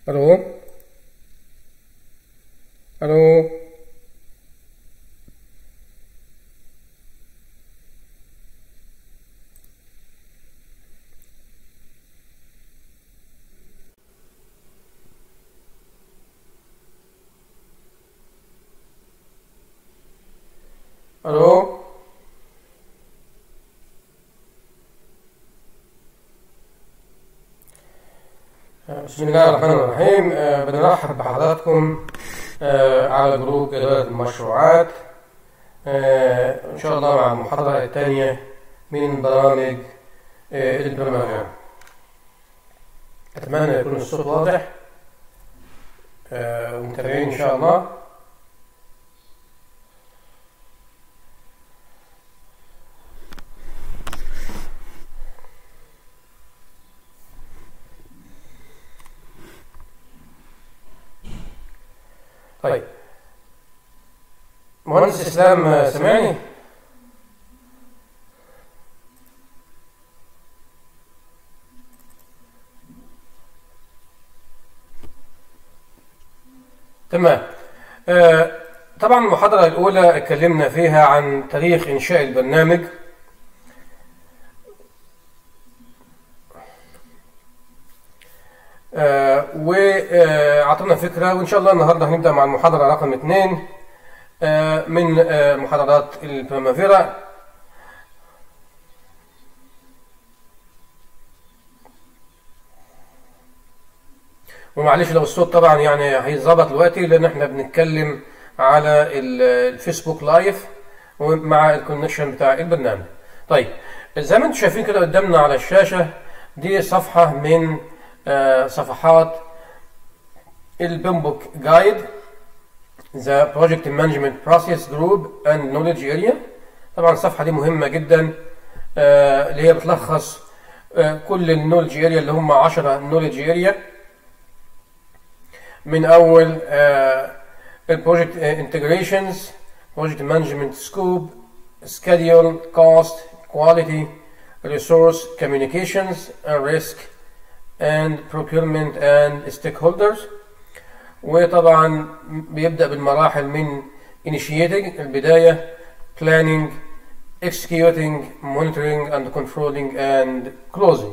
الو الو الو بسم الله الرحمن الرحيم آه، بنرحب بحضراتكم آه، على جروب إدارة المشروعات آه، إن شاء الله مع المحاضرة الثانية من برامج آه، البرمجة أتمنى يكون الصوت واضح آه، ومتابعين إن شاء الله طيب مهندس اسلام آه، سامعني تمام آه، طبعا المحاضرة الأولى اتكلمنا فيها عن تاريخ إنشاء البرنامج آه، وأعطينا فكرة وإن شاء الله النهاردة هنبدأ مع المحاضرة رقم اثنين آه، من آه، محاضرات البريمافيرا ومعلش لو الصوت طبعا يعني هيتظبط دلوقتي لأن احنا بنتكلم على ال- الفيسبوك لايف ومع الكونكشن بتاع البرنامج. طيب زي ما انتم شايفين كده قدامنا على الشاشة دي صفحة من آه، صفحات البيمبوك جايد The Project Management Process Group and Knowledge Area طبعا الصفحة دي مهمة جدا آه، اللي هي بتلخص آه، كل النولج اريا اللي هم 10 نولج اريا من اول البروجكت انتجريشنز بروجكت مانجمنت سكوب schedule cost quality resource communications and risk and procurement and stakeholders وطبعا بيبدأ بالمراحل من initiating البداية planning executing monitoring and controlling and closing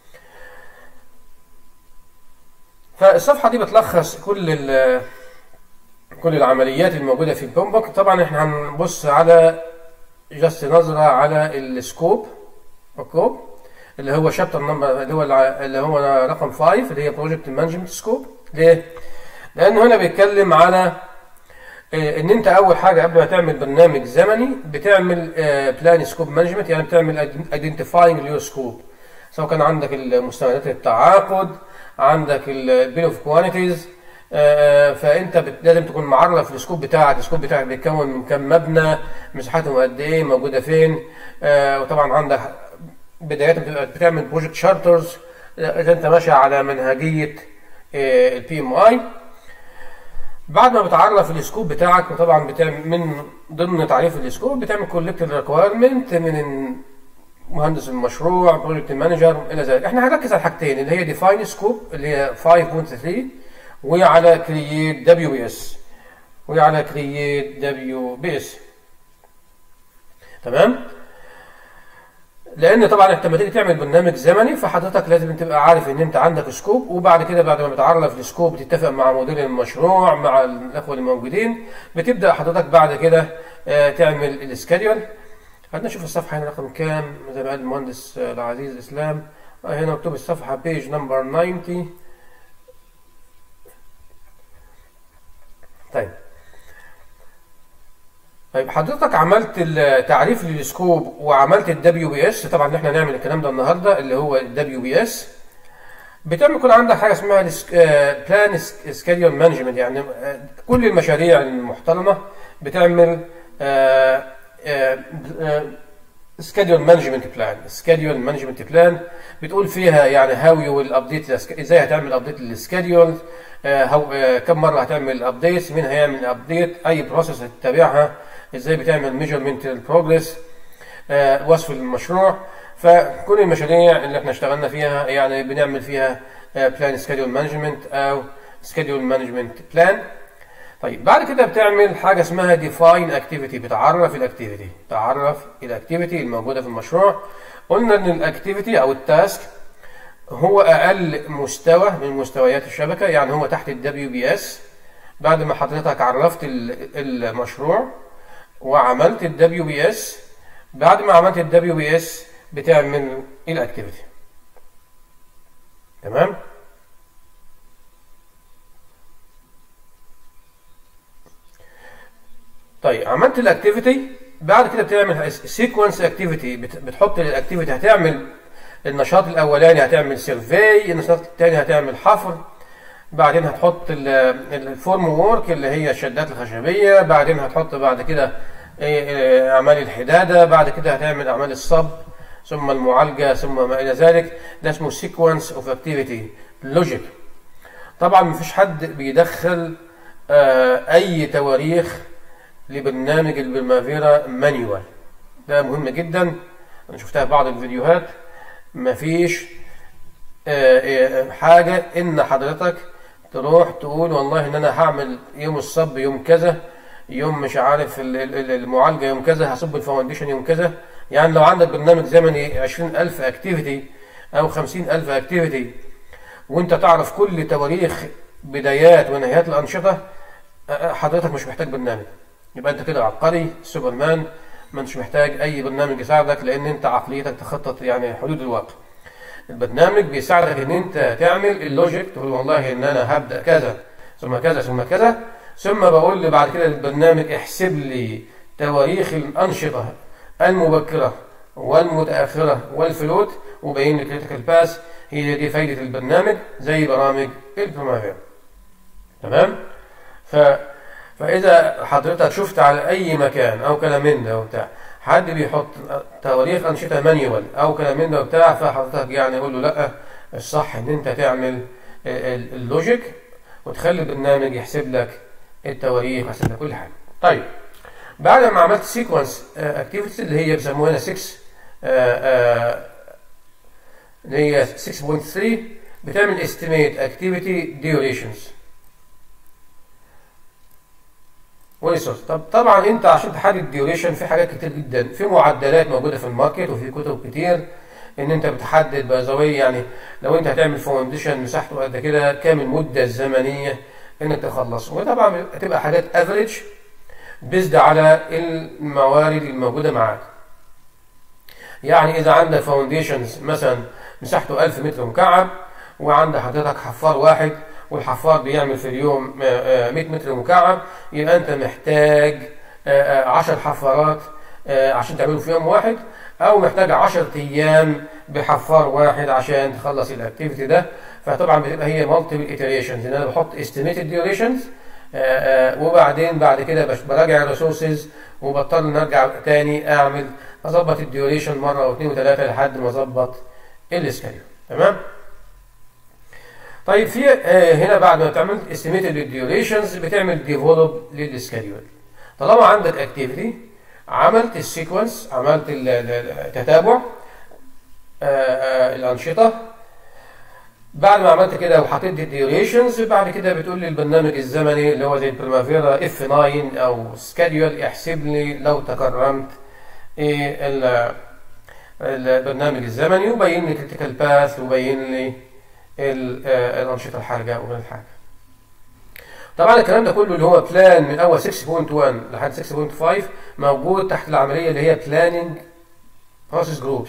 فالصفحة دي بتلخص كل ال- كل العمليات الموجودة في البومبوك طبعا احنا هنبص على جست نظرة على السكوب اوكي اللي هو شابتر نمبر اللي هو الع- اللي هو رقم 5 اللي هي بروجكت مانجمنت سكوب ليه؟ لأنه هنا بيتكلم على آه، ان انت اول حاجه قبل ما تعمل برنامج زمني بتعمل بلان سكوب مانجمنت يعني بتعمل ايدنتيفاينج ليور سكوب سواء كان عندك المستندات التعاقد عندك البيل اوف كوانتيز فانت بت- لازم تكون معرف السكوب بتاعك السكوب بتاعك بيتكون من كام مبنى مساحتهم قد ايه موجوده فين آه، وطبعا عندك بدايه بتبقى بتعمل بروجكت شارترز اذا انت ماشي على منهجيه البي ام اي بعد ما بتعرف السكوب بتاعك وطبعا بتعمل من ضمن تعريف السكوب بتعمل كولكت ريكويرمنت من مهندس المشروع بروجكت مانجر الى ذلك احنا هنركز على حاجتين اللي هي ديفاين سكوب اللي هي 5.3 وعلى كرييت دبليو بي اس وعلى كرييت دبليو بي اس تمام لان طبعا انت لما تيجي تعمل برنامج زمني فحضرتك لازم تبقى عارف ان انت عندك سكوب وبعد كده بعد ما بتعرف السكوب بتتفق مع مدير المشروع مع الاخوه الموجودين بتبدا حضرتك بعد كده آه، تعمل السكادول خلينا نشوف الصفحه هنا رقم كام زي ما قال المهندس آه، العزيز اسلام آه، هنا مكتوب الصفحه بيج نمبر 90 طيب طيب حضرتك عملت التعريف للسكوب وعملت الدبليو بي اس طبعا احنا هنعمل الكلام ده النهارده اللي هو الدبليو بي اس بتعمل يكون عندك حاجه اسمها بلان سكيدول مانجمنت يعني آه، كل المشاريع المحترمه بتعمل سكيدول مانجمنت بلان سكيدول مانجمنت بلان بتقول فيها يعني هاو يو ويل ابديت ازاي هتعمل ابديت للسكيدول هاو كم مره هتعمل ابديتس مين هيعمل ابديت اي بروسيس هتتابعها ازاي بتعمل ميجرمنت للبروجرس وصف المشروع فكل المشاريع اللي احنا اشتغلنا فيها يعني بنعمل فيها بلان سكيدول مانجمنت او سكيدول مانجمنت بلان طيب بعد كده بتعمل حاجه اسمها ديفاين اكتيفيتي بتعرف الاكتيفيتي تعرف الاكتيفيتي الموجوده في المشروع قلنا ان الاكتيفيتي او التاسك هو اقل مستوى من مستويات الشبكه يعني هو تحت الدبليو بي اس بعد ما حضرتك عرفت المشروع وعملت الدبليو بي اس بعد ما عملت الدبليو بي اس بتعمل الاكتيفيتي تمام طيب عملت الاكتيفيتي بعد كده بتعمل سيكونس اكتيفيتي بتحط الاكتيفيتي هتعمل النشاط الاولاني هتعمل سيرفي النشاط الثاني هتعمل حفر بعدين هتحط الفورم وورك اللي هي الشدات الخشبيه بعدين هتحط بعد كده اعمال الحداده بعد كده هتعمل اعمال الصب ثم المعالجه ثم ما الى ذلك ده اسمه سيكونس اوف اكتيفيتي لوجيك طبعا مفيش حد بيدخل اي تواريخ لبرنامج البرمافيرا مانيوال ده مهم جدا انا شفتها في بعض الفيديوهات مفيش حاجة ان حضرتك تروح تقول والله ان انا هعمل يوم الصب يوم كذا يوم مش عارف المعالجة يوم كذا هصب الفاونديشن يوم كذا يعني لو عندك برنامج زمني 20000 اكتيفيتي او 50000 اكتيفيتي وانت تعرف كل تواريخ بدايات ونهايات الانشطة حضرتك مش محتاج برنامج يبقى انت كده عبقري سوبرمان ما انتش محتاج اي برنامج يساعدك لان انت عقليتك تخطط يعني حدود الواقع البرنامج بيساعدك ان انت تعمل اللوجيك تقول والله ان انا هبدا كذا ثم كذا ثم كذا ثم بقول لي بعد كده للبرنامج احسب لي تواريخ الانشطه المبكره والمتاخره والفلوت وبين لي كريتيكال باس هي دي فايده البرنامج زي برامج البرمافير تمام ف فاذا حضرتك شفت على اي مكان او كلام من ده وبتاع حد بيحط تواريخ انشطه مانيوال او كلام من ده وبتاع فحضرتك يعني يقول له لا الصح ان انت تعمل اللوجيك وتخلي البرنامج يحسب لك التواريخ يحسب لك كل حاجه طيب بعد ما عملت سيكونس اكتيفيتيز اللي هي بيسموها هنا 6 اللي هي 6.3 بتعمل استيميت اكتيفيتي ديوريشنز وريسورس طب طبعا انت عشان تحدد الديوريشن في حاجات كتير جدا في معدلات موجوده في الماركت وفي كتب كتير ان انت بتحدد بازوي يعني لو انت هتعمل فاونديشن مساحته قد كده كام المده الزمنيه انك تخلص وطبعا هتبقى حاجات افريج بيزد على الموارد الموجوده معاك يعني اذا عندك فاونديشنز مثلا مساحته 1000 متر مكعب وعند حضرتك حفار واحد والحفار بيعمل في اليوم 100 متر مكعب يبقى انت محتاج 10 حفارات عشان تعمله في يوم واحد او محتاج 10 ايام بحفار واحد عشان تخلص الاكتيفيتي ده فطبعا بتبقى هي مالتيبل ايتريشنز ان انا بحط استيميتد ديوريشنز وبعدين بعد كده براجع الريسورسز وبضطر نرجع تاني اعمل اظبط الديوريشن مره او اثنين وثلاثه لحد ما اظبط السكاديول تمام طيب في هنا بعد ما تعمل استيميتد للديوريشنز بتعمل ديفلوب للسكاديول طالما عندك اكتيفيتي عملت السيكونس عملت التتابع الانشطه بعد ما عملت كده وحطيت الديوريشنز بعد كده بتقول لي البرنامج الزمني اللي هو زي البرمافيرا اف 9 او سكاديول يحسب لي لو تكرمت ايه البرنامج الزمني وبين لي كريتيكال باث وبين لي الانشطه الحرجه وغير الحاجه طبعا الكلام ده كله اللي هو بلان من اول 6.1 لحد 6.5 موجود تحت العمليه اللي هي بلاننج بروسيس جروبس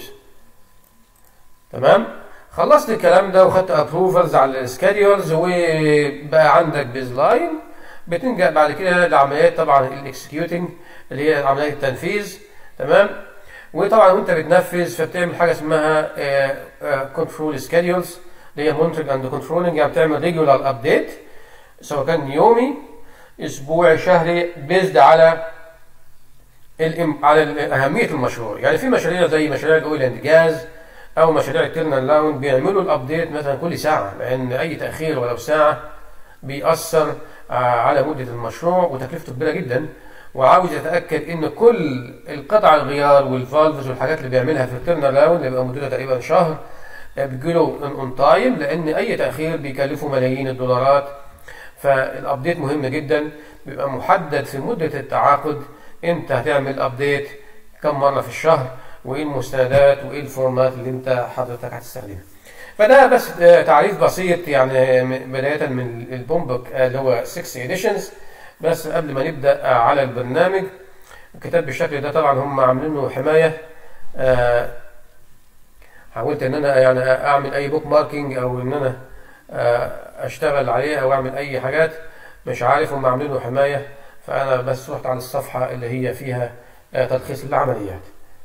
تمام خلصت الكلام ده وخدت ابروفلز على السكاديولز وبقى عندك بيز لاين بتنجح بعد كده لعمليات طبعا الاكسكيوتنج اللي هي عمليات التنفيذ تمام وطبعا وانت بتنفذ فبتعمل حاجه اسمها كنترول سكاديولز اللي هي مونترنج اند كنترولنج يعني بتعمل ريجولار ابديت سواء كان يومي اسبوعي شهري بيزد على الام على اهميه المشروع يعني في مشاريع زي مشاريع الاويل اند جاز او مشاريع التيرنال لاون بيعملوا الابديت مثلا كل ساعه لان اي تاخير ولو ساعه بيأثر على مده المشروع وتكلفته كبيره جدا وعاوز يتاكد ان كل القطع الغيار والفالفز والحاجات اللي بيعملها في التيرنال لاون اللي بيبقى مدتها تقريبا شهر بيجيله اون تايم لان اي تاخير بيكلفه ملايين الدولارات فالابديت مهم جدا بيبقى محدد في مده التعاقد انت هتعمل ابديت كم مره في الشهر وايه المستندات وايه الفورمات اللي انت حضرتك هتستخدمها فده بس تعريف بسيط يعني بدايه من البومبوك اللي هو 6 اديشنز بس قبل ما نبدا على البرنامج الكتاب بالشكل ده طبعا هم عاملين له حمايه آه حاولت ان انا يعني اعمل اي بوك ماركينج او ان انا آه اشتغل عليه او اعمل اي حاجات مش عارف هم عاملين له حمايه فانا بس رحت على الصفحه اللي هي فيها آه تلخيص العمليات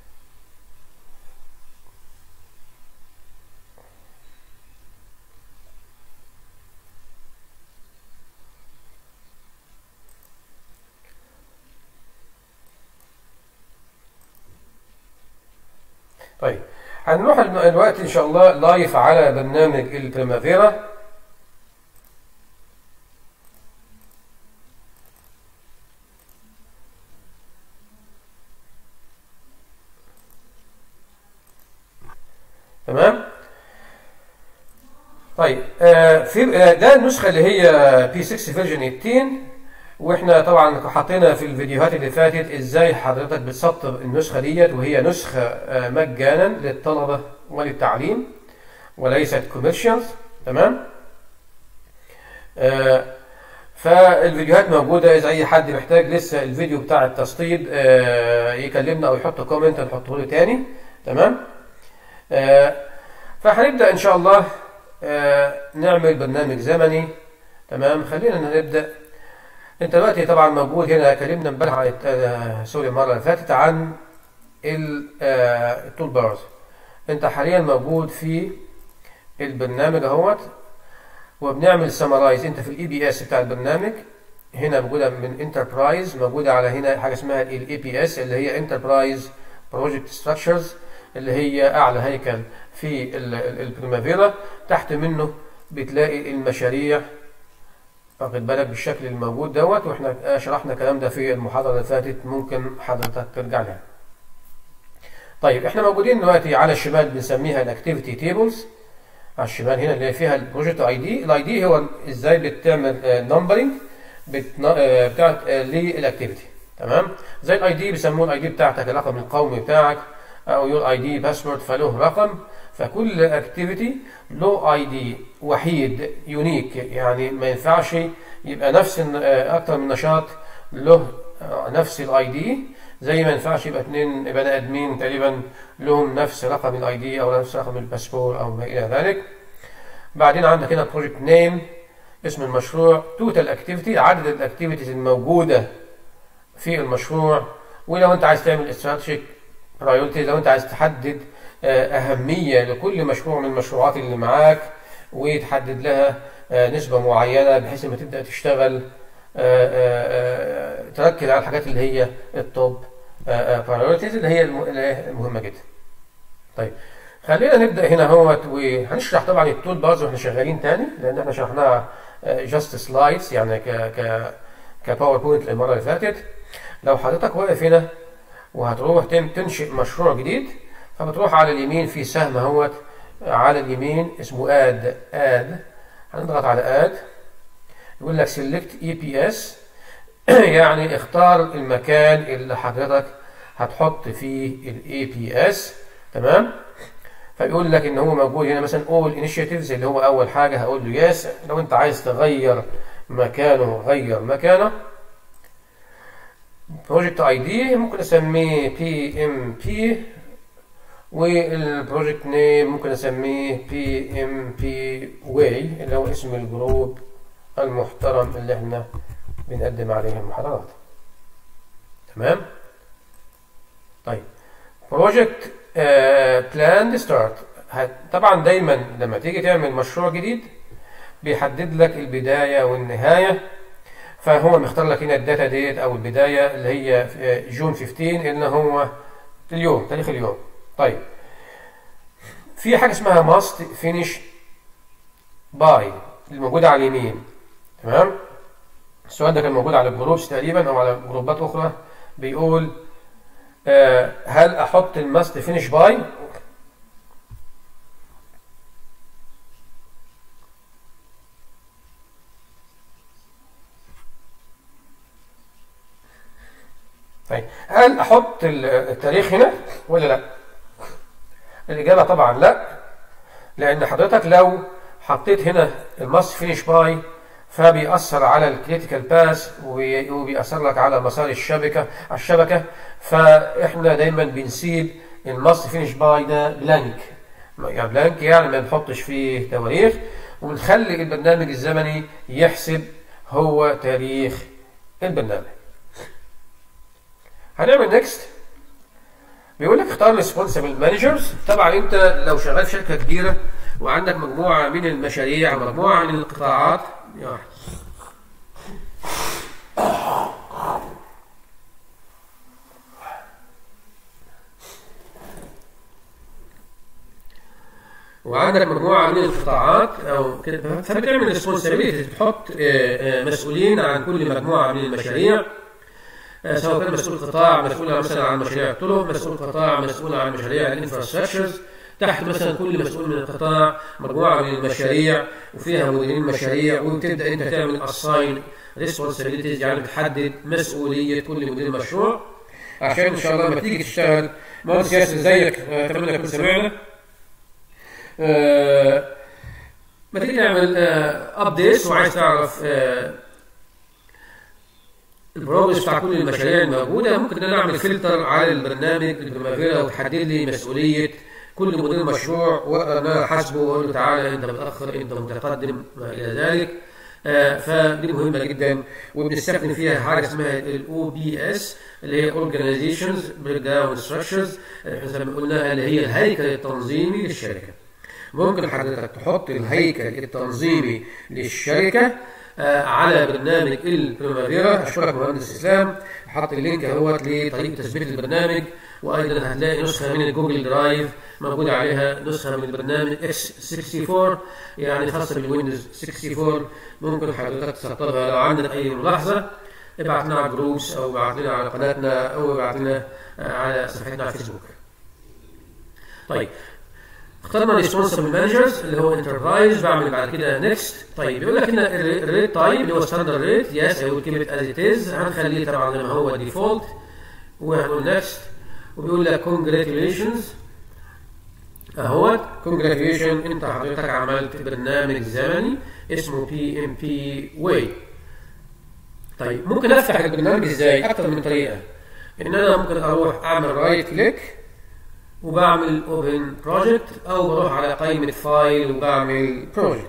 طيب هنروح دلوقتي ان شاء الله لايف على برنامج البريمافيرا تمام طيب آه في آه ده النسخه اللي هي بي 6 فيرجن 18 واحنا طبعا حطينا في الفيديوهات اللي فاتت ازاي حضرتك بتسطب النسخه ديت وهي نسخه مجانا للطلبه وللتعليم وليست كوميرشال تمام آه فالفيديوهات موجوده اذا اي حد محتاج لسه الفيديو بتاع التسطيب آه يكلمنا او يحط كومنت نحطه له تاني تمام آه فهنبدا ان شاء الله نعمل برنامج زمني تمام خلينا نبدا انت دلوقتي طبعا موجود هنا كلمنا امبارح عن سوري المره اللي فاتت عن التول بارز انت حاليا موجود في البرنامج اهوت وبنعمل سمرايز انت في الاي بي اس بتاع البرنامج هنا موجوده من انتربرايز موجوده على هنا حاجه اسمها الاي بي اس اللي هي انتربرايز بروجكت ستراكشرز اللي هي اعلى هيكل في البريمافيرا تحت منه بتلاقي المشاريع واخد بالك بالشكل الموجود دوت واحنا شرحنا الكلام ده في المحاضره اللي فاتت ممكن حضرتك ترجع لها. طيب احنا موجودين دلوقتي على الشمال بنسميها الاكتيفيتي تيبلز على الشمال هنا اللي فيها البروجكت اي دي الاي دي هو ازاي بتعمل نمبرنج بتاعت للاكتيفيتي تمام زي الاي دي بيسموه الاي دي بتاعتك الرقم القومي بتاعك او يور اي دي باسورد فله رقم فكل اكتيفيتي له اي دي وحيد يونيك يعني ما ينفعش يبقى نفس اكتر من نشاط له نفس الاي دي زي ما ينفعش يبقى اثنين بني ادمين تقريبا لهم نفس رقم الاي دي او نفس رقم الباسبور او ما الى ذلك بعدين عندك هنا بروجكت نيم اسم المشروع توتال اكتيفيتي عدد الاكتيفيتيز الموجوده في المشروع ولو انت عايز تعمل استراتيجيك برايورتي لو انت عايز تحدد أهمية لكل مشروع من المشروعات اللي معاك وتحدد لها نسبة معينة بحيث لما تبدأ تشتغل تركز على الحاجات اللي هي التوب برايورتيز اللي هي المهمة جدا. طيب خلينا نبدأ هنا اهوت وهنشرح طبعا التول بارز واحنا شغالين تاني لأن احنا شرحناها جاست سلايدز يعني ك ك كباوربوينت المرة اللي فاتت. لو حضرتك واقف هنا وهتروح تنشئ مشروع جديد فبتروح على اليمين في سهم اهوت على اليمين اسمه اد اد هنضغط على اد يقول لك سيلكت اي بي اس يعني اختار المكان اللي حضرتك هتحط فيه الاي بي اس تمام فبيقول لك ان هو موجود هنا مثلا اول انيشيتيفز اللي هو اول حاجه هقول له يس لو انت عايز تغير مكانه غير مكانه بروجكت اي دي ممكن اسميه بي ام بي والبروجكت نيم ممكن اسميه بي ام بي واي اللي هو اسم الجروب المحترم اللي احنا بنقدم عليه المحاضرات تمام طيب بروجكت بلان ستارت طبعا دايما لما تيجي تعمل مشروع جديد بيحدد لك البدايه والنهايه فهو مختار لك هنا الداتا ديت او البدايه اللي هي جون 15 اللي هو اليوم تاريخ اليوم طيب في حاجه اسمها ماست فينيش باي اللي موجوده على اليمين تمام السؤال ده كان موجود على الجروبس تقريبا او على جروبات اخرى بيقول آه هل احط الماست فينيش باي هل احط ال- التاريخ هنا ولا لا الاجابه طبعا لا لان حضرتك لو حطيت هنا الماست فينيش باي فبيأثر على الكريتيكال باس وبيأثر لك على مسار الشبكه على الشبكه فاحنا دايما بنسيب الماست فينيش باي ده بلانك يعني بلانك يعني ما بنحطش فيه تواريخ ونخلي البرنامج الزمني يحسب هو تاريخ البرنامج هنعمل نيكست بيقول لك اختار ريسبونسبل مانجرز طبعا انت لو شغال في شركه كبيره وعندك مجموعه من المشاريع ومجموعه من القطاعات يا وعندك مجموعه من القطاعات او كده فبتعمل ريسبونسابيلتي بتحط آه، آه، مسؤولين عن كل مجموعه من المشاريع آه، سواء كان مسؤول قطاع مسؤول مثلا عن مشاريع الطرق مسؤول قطاع مسؤول عن مشاريع الانفراستراكشرز تحت مثلا كل مسؤول من القطاع مجموعه من المشاريع وفيها مديرين مشاريع وتبدا انت تعمل اساين ريسبونسابيلتيز يعني بتحدد مسؤوليه كل مدير مشروع عشان ان شاء الله لما تيجي تشتغل مهندس ياسر زيك آه، اتمنى يكون سمعنا آه، ما تيجي تعمل ابديتس وعايز تعرف آه، البروجرس بتاع كل المشاريع الموجوده ممكن ان انا اعمل فلتر على البرنامج البرمافيرا وتحدد لي مسؤوليه كل مدير مشروع وانا حاسبه واقول له تعالى انت متاخر انت متقدم ما الى ذلك آه، فدي مهمه جدا وبنستخدم فيها حاجه اسمها الاو بي اس اللي هي اورجانيزيشنز بريك داون ستراكشرز زي ما قلنا اللي هي الهيكل التنظيمي للشركه ممكن حضرتك تحط الهيكل التنظيمي للشركه آه، على برنامج البريمافيرا اشكرك مهندس اسلام حط اللينك اهوت لطريقه تثبيت البرنامج وايضا هتلاقي نسخه من الجوجل درايف موجود عليها نسخه من البرنامج اكس 64 يعني خاصه بالويندوز 64 ممكن حضرتك تسطبها لو عندك اي ملاحظه ابعت لنا على الجروبس او ابعت لنا على قناتنا او ابعت لنا آه، على صفحتنا على الفيسبوك. طيب اخترنا ريسبونسبل مانجرز اللي هو انتربرايز بعمل بعد كده نيكست طيب بيقول لك ان الريت تايب اللي هو ستاندرد ريت يس هيقول كلمه از ات از هنخليه طبعا زي ما هو ديفولت وهنقول نيكست وبيقول لك كونجراتيوليشنز اهوت كونجراتيوليشن انت حضرتك عملت برنامج زمني اسمه بي ام بي واي طيب ممكن افتح البرنامج ازاي اكتر من طريقه ان انا ممكن اروح اعمل رايت كليك وبعمل اوبن بروجكت او بروح على قائمه فايل وبعمل بروجكت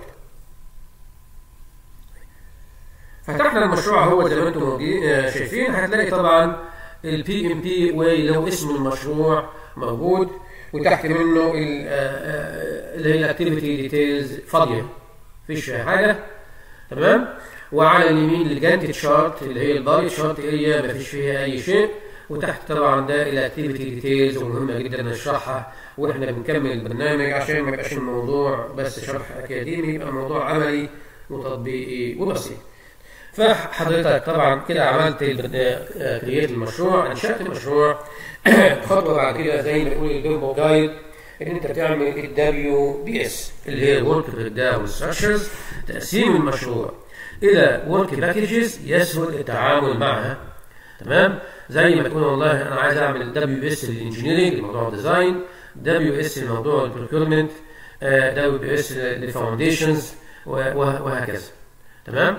فتحنا المشروع هو زي ما انتم موجودين- آه، شايفين هتلاقي طبعا البي ام بي واي اللي هو اسم المشروع موجود وتحت منه ال- آه، آه، اللي هي الاكتيفيتي ديتيلز فاضيه مفيش فيها حاجه تمام وعلى اليمين الجانت شارت اللي هي الباري شارت اريا ما فيش فيها اي شيء وتحت طبعا ده الاكتيفيتي ديتيلز ومهمه جدا نشرحها واحنا بنكمل البرنامج عشان ما يبقاش الموضوع بس شرح اكاديمي يبقى الموضوع عملي وتطبيقي وبسيط فحضرتك طبعا كده عملت كرييت المشروع انشات المشروع خطوه بعد كده زي ما يقول البيمبو جايد ان انت بتعمل الدبليو بي اس اللي هي الورك بريك داون ستراكشرز تقسيم المشروع الى ورك باكجز يسهل التعامل معها تمام زي ما تقول والله انا عايز اعمل دبليو بي اس للانجينيرنج الموضوع ديزاين دبليو اس الموضوع البروكيورمنت دبليو بي اس للفاونديشنز وهكذا تمام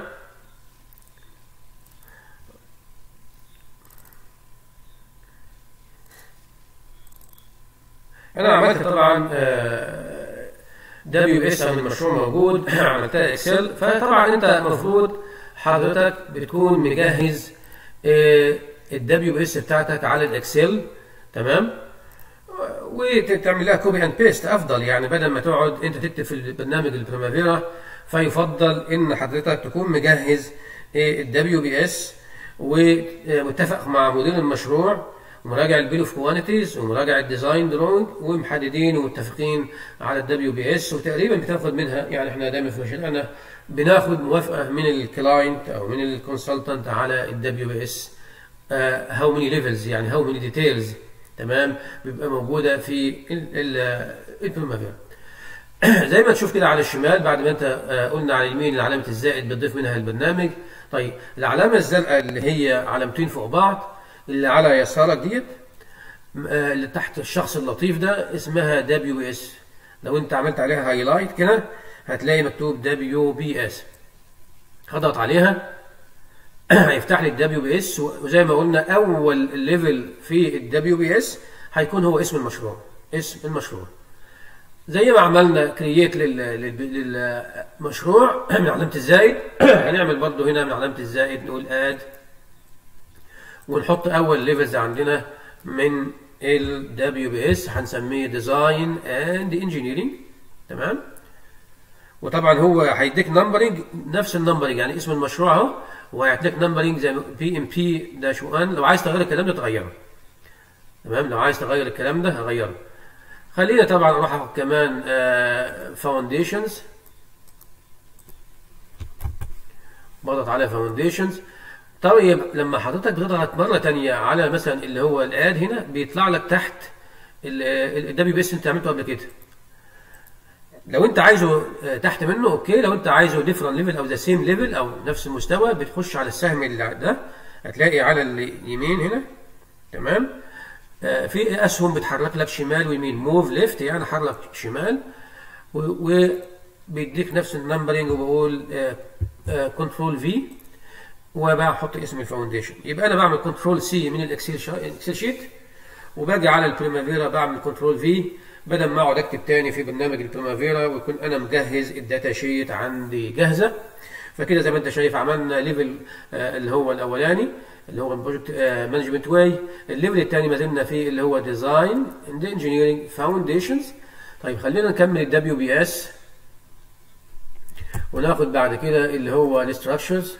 انا عملت طبعا دبليو اس عن المشروع موجود عملتها اكسل فطبعا انت المفروض حضرتك بتكون مجهز الدبليو اس بتاعتك على الاكسل تمام وتعمل لها كوبي اند بيست افضل يعني بدل ما تقعد انت تكتب في البرنامج البريمافيرا فيفضل ان حضرتك تكون مجهز الدبليو بي اس ومتفق مع مدير المشروع ومراجع البيل اوف كوانتيز ومراجع الديزاين دروينج ومحددين ومتفقين على الدبليو بي اس وتقريبا بتاخد منها يعني احنا دايما في مشاريعنا بناخد موافقه من الكلاينت او من الكونسلتنت على الدبليو بي اس هاو ماني ليفلز يعني هاو ماني ديتيلز تمام بيبقى موجوده في البريمافيرا زي ما تشوف كده على الشمال بعد ما انت قلنا على اليمين علامه الزائد بتضيف منها البرنامج طيب العلامه الزرقاء اللي هي علامتين فوق بعض اللي على يسارك ديت آه، اللي تحت الشخص اللطيف ده اسمها دبليو اس لو انت عملت عليها هايلايت كده هتلاقي مكتوب دبليو بي اس هضغط عليها هيفتح لي الدبليو بي اس وزي ما قلنا اول ليفل في الدبليو بي اس هيكون هو اسم المشروع اسم المشروع زي ما عملنا كرييت للمشروع من علامه الزائد هنعمل برضو هنا من علامه الزائد نقول اد ونحط اول ليفلز عندنا من ال WBS هنسميه ديزاين اند انجينيرنج تمام وطبعا هو هيديك نمبرنج نفس النمبرنج يعني اسم المشروع اهو وهيديك نمبرنج زي بي ام بي داش 1 لو عايز تغير الكلام ده تغيره تمام لو عايز تغير الكلام ده هغيره خلينا طبعا اروح اخد كمان فاونديشنز بضغط على فاونديشنز طيب لما حضرتك بتضغط مره ثانيه على مثلا اللي هو الاد هنا بيطلع لك تحت الدبليو بي اس انت عملته قبل كده لو انت عايزه آه، تحت منه اوكي لو انت عايزه ديفرنت ليفل او ذا سيم ليفل او نفس المستوى بتخش على السهم اللي ده هتلاقي على اليمين هنا تمام آه، في اسهم بتحرك لك شمال ويمين موف ليفت يعني حرك شمال و- وبيديك نفس النمبرنج وبقول كنترول في وبحط اسم الفاونديشن يبقى انا بعمل كنترول سي من الاكسل شا- الاكسل شيت وباجي على البريمافيرا بعمل كنترول في بدل ما اقعد اكتب تاني في برنامج البريمافيرا ويكون انا مجهز الداتا شيت عندي جاهزه فكده زي ما انت شايف عملنا ليفل آه، اللي هو الاولاني اللي هو البروجكت مانجمنت واي الليفل الثاني ما زلنا فيه اللي هو ديزاين اند انجينيرنج فاونديشنز طيب خلينا نكمل الدبليو بي اس وناخد بعد كده اللي هو الستراكشرز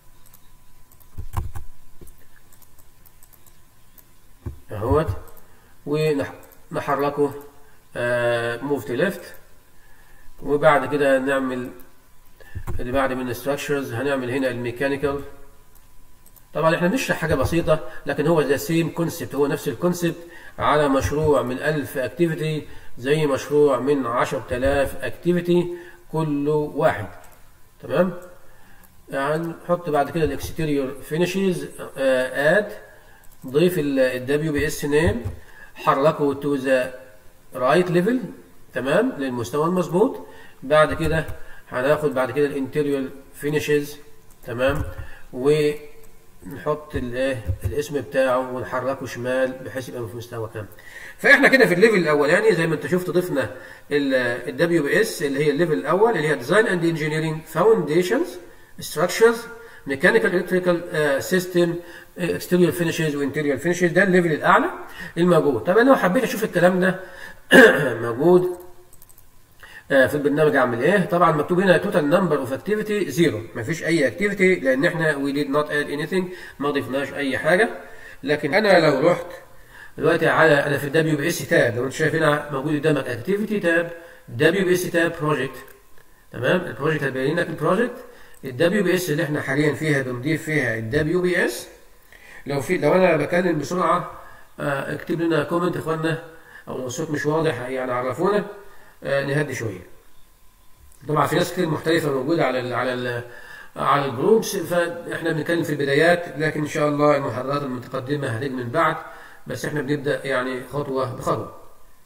اهوت ونحركه موف تو ليفت وبعد كده نعمل اللي بعد من الستراكشرز هنعمل هنا الميكانيكال طبعا احنا بنشرح حاجه بسيطه لكن هو ذا سيم كونسبت هو نفس الكونسبت على مشروع من 1000 اكتيفيتي زي مشروع من 10000 اكتيفيتي كله واحد تمام هنحط بعد كده الاكستيريور فينيشز اد ضيف الدبليو بي اس نيم حركه تو ذا رايت ليفل تمام للمستوى المظبوط بعد كده هناخد بعد كده الانتيريور فينيشز تمام ونحط الايه الاسم بتاعه ونحركه شمال بحيث يبقى في مستوى كام فاحنا كده في الليفل الاولاني زي ما انت شفت ضفنا الدبليو بي اس اللي هي الليفل الاول اللي هي ديزاين اند انجينيرنج فاونديشنز ستراكشرز ميكانيكال الكتريكال سيستم اكستيريور فينيشز وانتيريور فينيشز ده الليفل الاعلى الموجود طب انا لو حبيت اشوف الكلام ده موجود آه، في البرنامج اعمل ايه طبعا مكتوب هنا توتال نمبر اوف اكتيفيتي زيرو مفيش اي اكتيفيتي لان احنا وي ديد نوت اد اني ما ضفناش اي حاجه لكن انا لو رحت دلوقتي على انا في الدبليو بي اس تاب لو انت شايف هنا موجود قدامك اكتيفيتي تاب دبليو بي اس تاب بروجكت تمام البروجكت هيبين لك البروجكت الدبليو بي اس اللي احنا حاليا فيها بنضيف فيها الدبليو بي اس لو في لو انا بكلم بسرعه آه، اكتب لنا كومنت اخوانا او لو الصوت مش واضح يعني عرفونا آه، نهدي شويه طبعا في ناس كتير محترفه موجوده على ال على ال على الجروبس فاحنا بنتكلم في البدايات لكن ان شاء الله المحاضرات المتقدمه هتيجي من بعد بس احنا بنبدا يعني خطوه بخطوه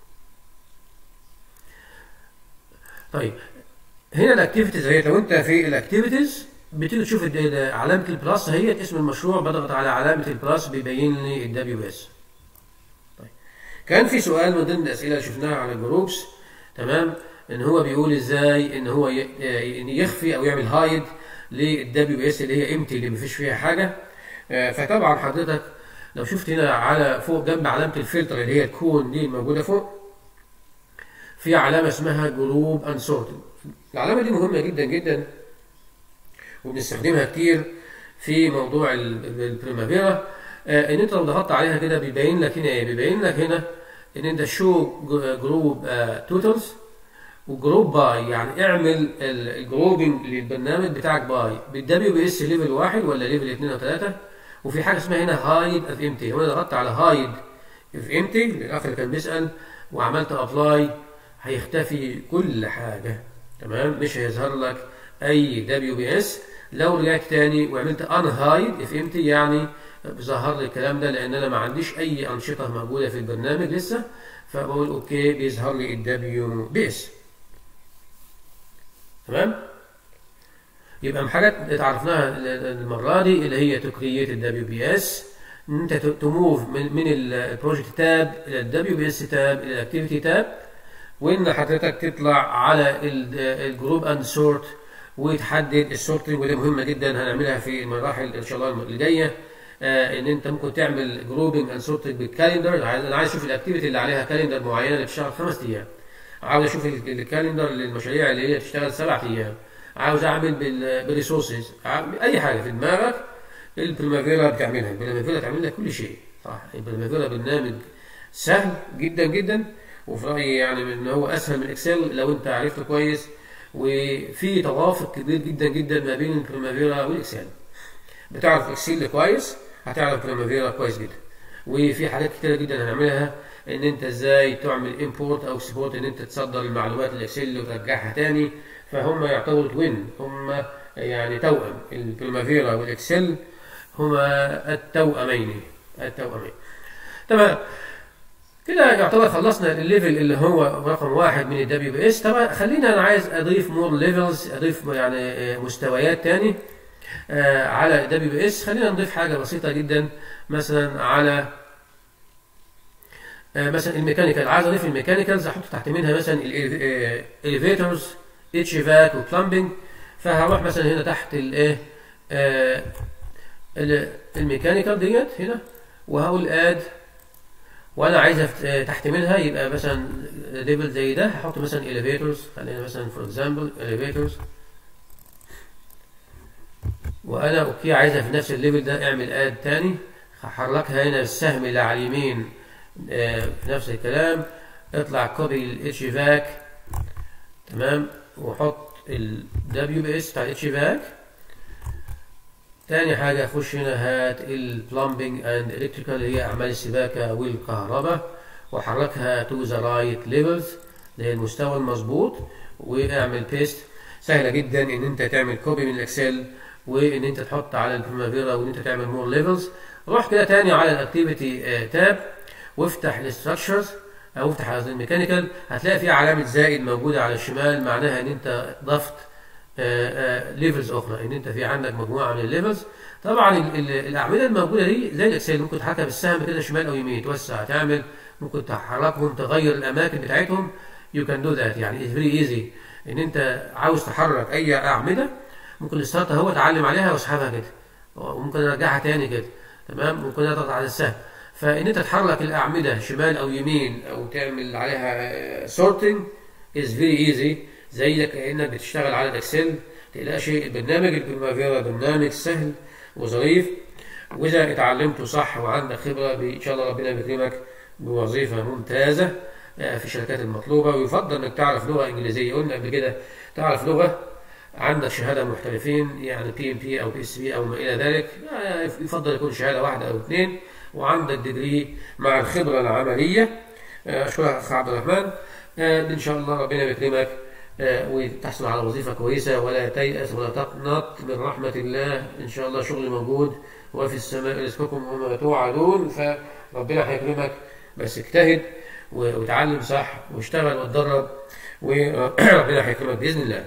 طيب هنا الاكتيفيتيز اهي لو انت في الاكتيفيتيز بتيجي تشوف ال- ال- علامه البلس هي اسم المشروع بضغط على علامه البلس بيبين لي الدبليو اس طيب كان في سؤال من ضمن الاسئله اللي شفناها على الجروبس تمام ان هو بيقول ازاي ان هو ي- ي- يخفي او يعمل هايد للدبليو اس اللي هي امتي اللي مفيش فيها حاجه آه، فطبعا حضرتك لو شفت هنا على فوق جنب علامه الفلتر اللي هي تكون دي الموجوده فوق في علامه اسمها جروب انسورتد العلامه دي مهمه جدا جدا وبنستخدمها كتير في موضوع ال- ال- البريمافيرا آه، ان انت لو ضغطت عليها كده بيبين لك هنا ايه بيبين لك هنا ان انت شو جروب توتالز وجروب باي يعني اعمل الجروبنج للبرنامج بتاعك باي بالدبليو بي اس ليفل واحد ولا ليفل اثنين وثلاثه وفي حاجه اسمها هنا هايد اف امتي هنا ضغطت على هايد اف امتي للاخ اللي كان بيسال وعملت ابلاي هيختفي كل حاجه تمام مش هيظهر لك اي دبليو بي اس لو رجعت تاني وعملت ان هايد اف امتي يعني بيظهر لي الكلام ده لان انا ما عنديش اي انشطه موجوده في البرنامج لسه فبقول اوكي بيظهر لي الدبليو بي اس تمام يبقى من حاجات اتعرفناها المره دي اللي هي تو كرييت الدبليو بي اس ان انت تموف من من البروجكت تاب الى الدبليو بي اس تاب الى الاكتيفيتي تاب وان حضرتك تطلع على الجروب اند سورت وتحدد السورتنج ودي مهمه جدا هنعملها في المراحل ان شاء الله اللي جايه آه ان انت ممكن تعمل جروبنج اند سورتنج بالكالندر انا عايز اشوف الاكتيفيتي اللي عليها كالندر معينه اللي بتشتغل خمس ايام عاوز اشوف الكالندر للمشاريع اللي هي تشتغل سبع ايام عاوز اعمل بالريسورسز اي حاجه في دماغك البريمافيرا بتعملها البريمافيرا تعمل لك كل شيء صح البريمافيرا برنامج سهل جدا جدا وفي رايي يعني ان هو اسهل من اكسل لو انت عرفته كويس وفي توافق كبير جدا جدا ما بين البريمافيرا والاكسل بتعرف اكسل كويس هتعرف بريمافيرا كويس جدا وفي حاجات كتيره جدا هنعملها ان انت ازاي تعمل امبورت او اكسبورت ان انت تصدر المعلومات الاكسل وترجعها تاني فهم يعتبروا توين هم يعني توأم البريمافيرا والاكسل هما التوأمين التوأمين تمام كده يعتبر خلصنا الليفل اللي هو رقم واحد من الدبليو بي اس طبعا خلينا انا عايز اضيف مور ليفلز اضيف يعني مستويات تاني آه على الدبليو بي اس خلينا نضيف حاجه بسيطه جدا مثلا على آه مثلا الميكانيكال عايز اضيف الميكانيكالز احط تحت منها مثلا الاليفيتورز اتش فاك وبلمبنج فهروح مثلا هنا تحت الايه آه الميكانيكال ديت هنا وهقول اد وانا عايزها تحت منها يبقى مثلا ليفل زي ده هحط مثلا elevators خلينا مثلا فور اكزامبل elevators وانا اوكي عايزها في نفس الليفل ده اعمل اد تاني هحركها هنا السهم اللي على اليمين آه في نفس الكلام اطلع كوبي الاتش فاك تمام وحط ال WBS بتاع الاتش فاك تاني حاجة أخش هنا هات البلمبنج أند إلكتريكال اللي هي أعمال السباكة والكهرباء وحركها تو ذا رايت ليفلز اللي هي المستوى المظبوط واعمل بيست سهلة جدا إن أنت تعمل كوبي من الإكسل وإن أنت تحط على البريمافيرا وإن أنت تعمل مور ليفلز روح كده تاني على الأكتيفيتي تاب وافتح الستراكشرز او افتح قصدي الميكانيكال هتلاقي في علامه زائد موجوده على الشمال معناها ان انت ضفت ليفلز اخرى ان انت في عندك مجموعه من الليفلز طبعا ال ال الاعمده الموجوده دي زي الاكسل ممكن تحركها بالسهم كده شمال او يمين توسع تعمل ممكن تحركهم تغير الاماكن بتاعتهم يو كان دو ذات يعني اتس فيري ايزي ان انت عاوز تحرك اي اعمده ممكن الستارت اهو اتعلم عليها واسحبها كده وممكن ارجعها تاني كده تمام ممكن اضغط على السهم فان انت تحرك الاعمده شمال او يمين او تعمل عليها سورتنج از فيري ايزي زي كانك بتشتغل على الاكسل تقلقش البرنامج البريمافيرا برنامج سهل وظريف واذا اتعلمته صح وعندك خبره ان شاء الله ربنا بيكرمك بوظيفه ممتازه في الشركات المطلوبه ويفضل انك تعرف لغه انجليزيه قلنا قبل كده تعرف لغه عندك شهاده محترفين يعني بي ام بي او بي اس بي او ما الى ذلك يفضل يكون شهاده واحده او اثنين وعندك ديجري مع الخبرة العملية أشكرك أخ عبد الرحمن إن شاء الله ربنا يكرمك وتحصل على وظيفة كويسة ولا تيأس ولا تقنط من رحمة الله إن شاء الله شغل موجود وفي السماء رزقكم وما توعدون فربنا هيكرمك بس اجتهد وتعلم صح واشتغل واتدرب وربنا هيكرمك بإذن الله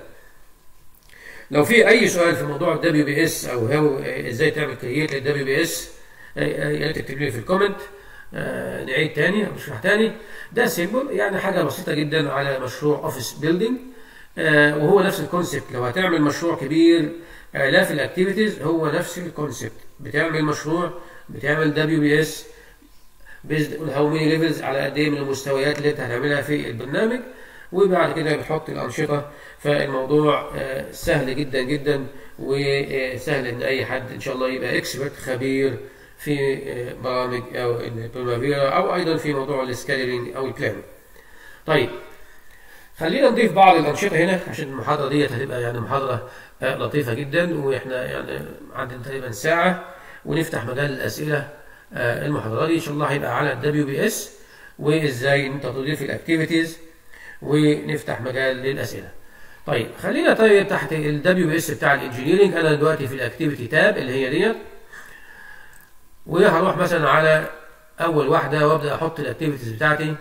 لو في أي سؤال في موضوع الدبليو بي اس أو هو ازاي تعمل كرييت للدبليو بي اس يا ريت تكتب لي في الكومنت آه نعيد تاني او نشرح تاني ده سيمبل يعني حاجه بسيطه جدا على مشروع اوفيس بيلدينج آه وهو نفس الكونسبت لو هتعمل مشروع كبير الاف الاكتيفيتيز هو نفس الكونسبت بتعمل مشروع بتعمل دبليو بي اس بيزد اون هاو ماني ليفلز على قد ايه من المستويات اللي انت هتعملها في البرنامج وبعد كده بتحط الانشطه فالموضوع آه سهل جدا جدا وسهل ان اي حد ان شاء الله يبقى اكسبرت خبير في برامج او البريمافيرا او ايضا في موضوع السكالينج او البلان. طيب خلينا نضيف بعض الانشطه هنا عشان المحاضره ديت هتبقى يعني محاضره لطيفه جدا واحنا يعني عندنا تقريبا ساعه ونفتح مجال الاسئله المحاضره دي ان شاء الله هيبقى على الدبليو بي اس وازاي انت تضيف الاكتيفيتيز ونفتح مجال للاسئله. طيب خلينا طيب تحت الدبليو بي اس بتاع الانجينيرنج انا دلوقتي في الاكتيفيتي تاب اللي هي ديت وهروح مثلا على اول واحده وابدا احط الاكتيفيتيز بتاعتي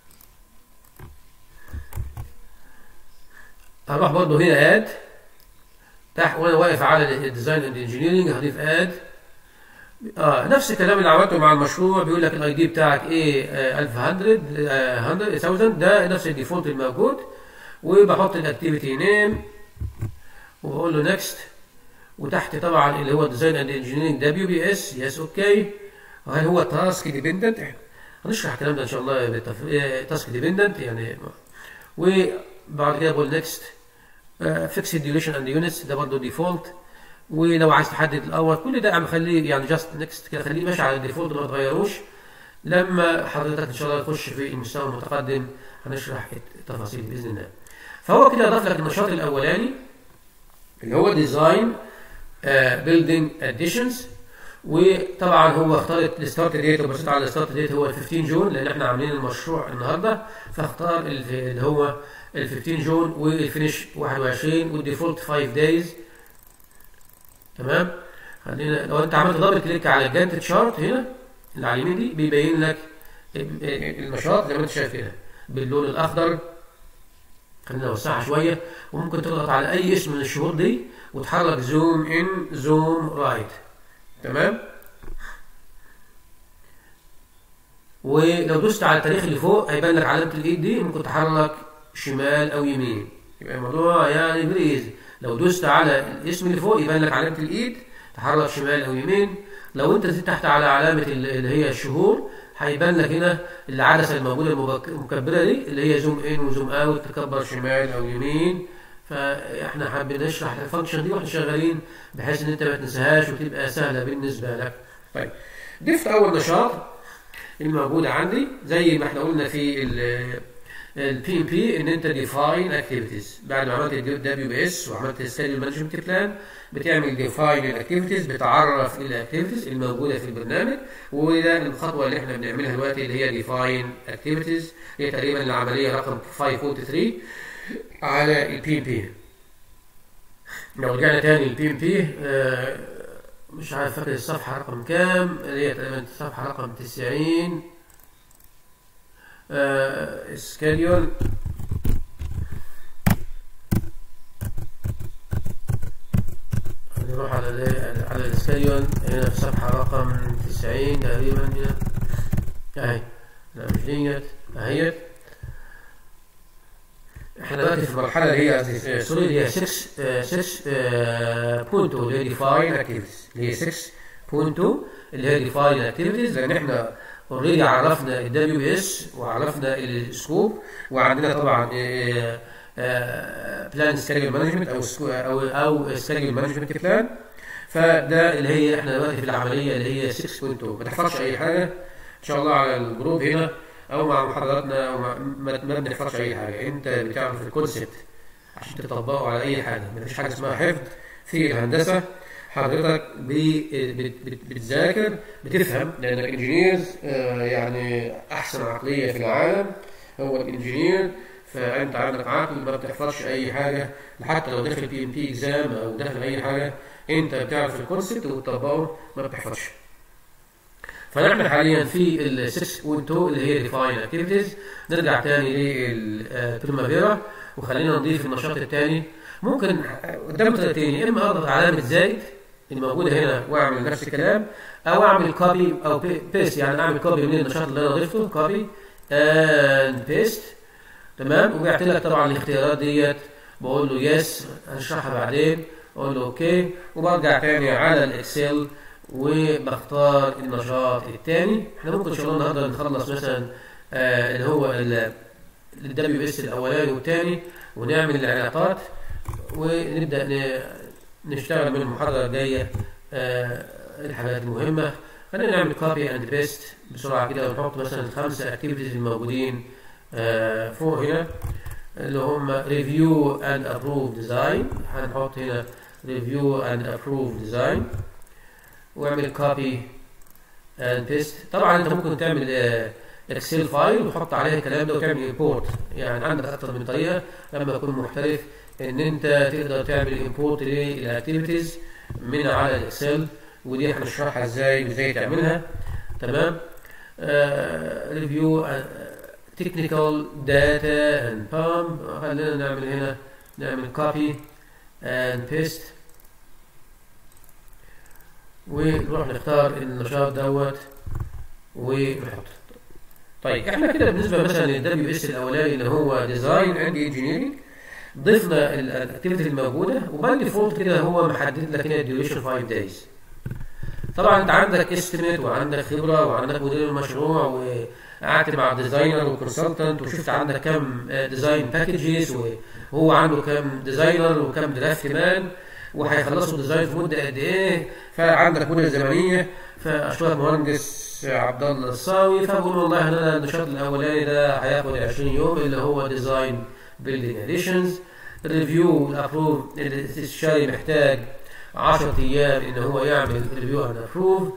هروح برضه هنا اد تحت وانا واقف على الديزاين اند انجينيرنج هضيف اد اه نفس الكلام اللي عملته مع المشروع بيقول لك الاي دي بتاعك ايه آه 1100 آه 1000 ده نفس الديفولت الموجود وبحط الاكتيفيتي نيم وبقول له نيكست وتحت طبعا اللي هو ديزاين اند انجينيرنج دبليو بي اس يس اوكي وهل هو تاسك ديبندنت هنشرح الكلام ده ان شاء الله تاسك ديبندنت يعني وبعد كده بقول نيكست فيكس ديوريشن اند يونتس ده برضه ديفولت ولو عايز تحدد الاول كل ده عم خليه يعني جاست نيكست كده خليه ماشي على الديفولت ما تغيروش لما حضرتك ان شاء الله تخش في المستوى المتقدم هنشرح التفاصيل باذن الله فهو كده اضاف لك النشاط الاولاني اللي هو ديزاين بيلدينج اديشنز وطبعا هو اختار الستارت ديت وبصيت على الستارت ديت هو ال 15 جون لان احنا عاملين المشروع النهارده فاختار اللي هو ال 15 جون والفينش 21 والديفولت 5 دايز تمام خلينا لو انت عملت دبل كليك على الجانت تشارت هنا اللي على اليمين دي بيبين لك النشاط زي ما انت شايف هنا باللون الاخضر خلينا نوسعها شويه وممكن تضغط على اي اسم من الشهور دي وتحرك زوم ان زوم رايت تمام ولو دوست على التاريخ اللي فوق هيبان لك علامه الايد دي ممكن تحرك شمال او يمين يبقى الموضوع يعني بريز لو دوست على الاسم اللي فوق يبان لك علامه الايد تحرك شمال او يمين لو انت زدت تحت على علامه اللي هي الشهور هيبان لك هنا العدسه الموجوده المكبره دي اللي هي زوم ان وزوم اوت تكبر شمال او يمين فاحنا حابين نشرح الفانكشن دي واحنا شغالين بحيث ان انت ما تنساهاش وتبقى سهله بالنسبه لك. طيب ضفت اول نشاط الموجود عندي زي ما احنا قلنا في البي ام بي ان انت ديفاين اكتيفيتيز بعد ما عملت الدبليو بي اس وعملت السيريال مانجمنت بلان بتعمل ديفاين الاكتيفيتيز بتعرف الاكتيفيتيز الموجوده في البرنامج وده الخطوه اللي احنا بنعملها دلوقتي اللي هي ديفاين اكتيفيتيز هي تقريبا العمليه رقم 543 على البي ام بي لو رجعنا تاني البي ام بي مش عارف فاكر الصفحه رقم كام اللي هي تقريبا الصفحه رقم 90 سكيدول نروح على ال على السكيدول هنا في صفحة رقم 90 تقريبا هنا اهي لا مش ديت اهيت احنا دلوقتي في المرحلة اللي هي سوري اللي هي 6 6 بونتو اللي هي ديفاين اكتيفيتيز اللي هي 6 بونتو اللي هي ديفاين اكتيفيتيز لان احنا اوريدي عرفنا الدبليو بي اس وعرفنا السكوب وعندنا طبعا بلان سكيدول مانجمنت او او او سكيدول مانجمنت بلان فده اللي هي احنا دلوقتي في العمليه اللي هي 6.2 ما تحفظش اي حاجه ان شاء الله على الجروب هنا او مع محاضراتنا او مع ما, ما بنحفظش اي حاجه انت بتعرف الكونسبت عشان تطبقه على اي حاجه ما فيش حاجه اسمها حفظ في الهندسه حضرتك بتذاكر بتفهم لانك انجينيرز يعني احسن عقليه في العالم هو الانجينير فانت عندك عقل ما بتحفظش اي حاجه حتى لو داخل بي ام بي اكزام او داخل اي حاجه انت بتعرف الكونسبت وتطبقه ما بتحفظش فنحن حاليا في ال 6.2 اللي هي ديفاين اكتيفيتيز نرجع تاني للبريمافيرا وخلينا نضيف النشاط الثاني ممكن قدام طريقتين يا اما اضغط علامه زائد اللي موجوده هنا واعمل نفس الكلام او اعمل كوبي او بيست يعني اعمل كوبي من النشاط اللي انا ضفته كوبي اند بيست تمام وبيعطي لك طبعا الاختيارات ديت بقول له يس هنشرحها بعدين اقول له اوكي وبرجع تاني على الاكسل وبختار النشاط الثاني احنا ممكن ان شاء الله النهارده نخلص مثلا آه اللي هو الدبليو اس الاولاني والثاني ونعمل العلاقات ونبدا نشتغل من المحاضره الجايه آه الحاجات المهمه خلينا نعمل كوبي اند بيست بسرعه كده ونحط مثلا الخمسه اكتيفيتيز الموجودين آه فوق هنا اللي هم ريفيو اند ابروف ديزاين هنحط هنا ريفيو اند ابروف ديزاين واعمل كوبي اند بيست طبعا انت ممكن تعمل اكسل فايل وتحط عليه الكلام ده وتعمل امبورت يعني عندك اكتر من طريقه لما تكون محترف ان انت تقدر تعمل امبورت للاكتيفيتيز من على الاكسل ودي هنشرحها ازاي وازاي تعملها تمام ريفيو تكنيكال داتا اند بام خلينا نعمل هنا نعمل كوبي اند بيست ونروح نختار النشاط دوت ونحط طيب احنا كده بالنسبه مثلا للدبليو اس الاولاني اللي هو ديزاين اند انجينيرنج ضفنا الاكتيفيتي الموجوده وباي ديفولت كده هو محدد لك هنا الديوريشن 5 دايز طبعا انت عندك استيميت وعندك خبره وعندك مدير المشروع وقعدت مع ديزاينر وكونسلتنت وشفت عندك كام ديزاين باكجز وهو عنده كام ديزاينر وكام درافت مان وهيخلصوا الديزاين في مده قد ايه فعندك مده زمنيه فاشكرك مهندس عبد الله الصاوي فبقول والله انا النشاط الاولاني ده هياخد 20 يوم اللي هو ديزاين بيلدينج اديشنز ريفيو الابروف الاستشاري محتاج 10 ايام ان هو يعمل ريفيو اند ابروف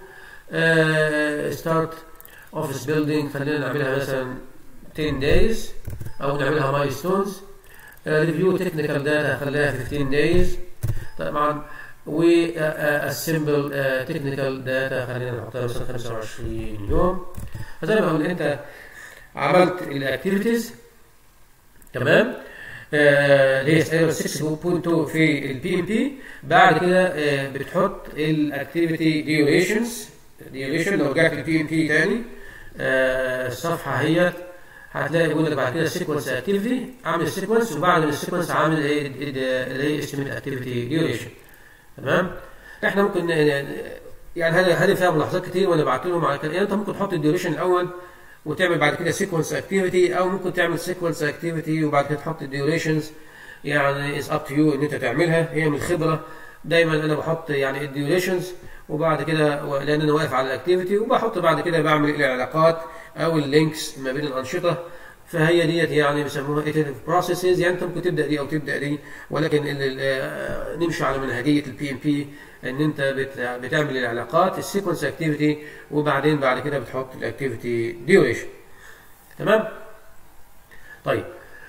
ستارت اوفيس بيلدينج خلينا نعملها مثلا 10 دايز او نعملها مايل ستونز ريفيو تكنيكال داتا خليها 15 دايز طبعا و اسمبل تكنيكال داتا خلينا نحطها مثلا 25 يوم فزي ما بقول انت عملت الاكتيفيتيز تمام اللي هي 6.2 في البي ام بي بعد كده آه بتحط الاكتيفيتي ديوريشنز ديوريشن لو رجعت البي ام بي تاني آه الصفحه هي هتلاقي بيقول لك بعد كده سيكونس اكتيفيتي عامل سيكونس وبعد السيكونس عامل ايه اللي هي استيميت اكتيفيتي ديوريشن تمام احنا ممكن يعني هذه هذه فيها ملاحظات كتير وانا بعت لهم على كده انت ممكن تحط الديوريشن الاول وتعمل بعد كده سيكونس اكتيفيتي او ممكن تعمل سيكونس اكتيفيتي وبعد كده تحط الديوريشنز يعني از اب تو يو ان انت تعملها هي من الخبره دايما انا بحط يعني الديوريشنز وبعد كده لان انا واقف على الاكتيفيتي وبحط بعد كده بعمل العلاقات او اللينكس ما بين الانشطه فهي ديت يعني بيسموها iterative processes يعني انت ممكن تبدا دي او تبدا دي ولكن نمشي على منهجيه البي ام بي ان انت بتعمل العلاقات السيكونس اكتيفيتي وبعدين بعد كده بتحط الاكتيفيتي ديوريشن تمام طيب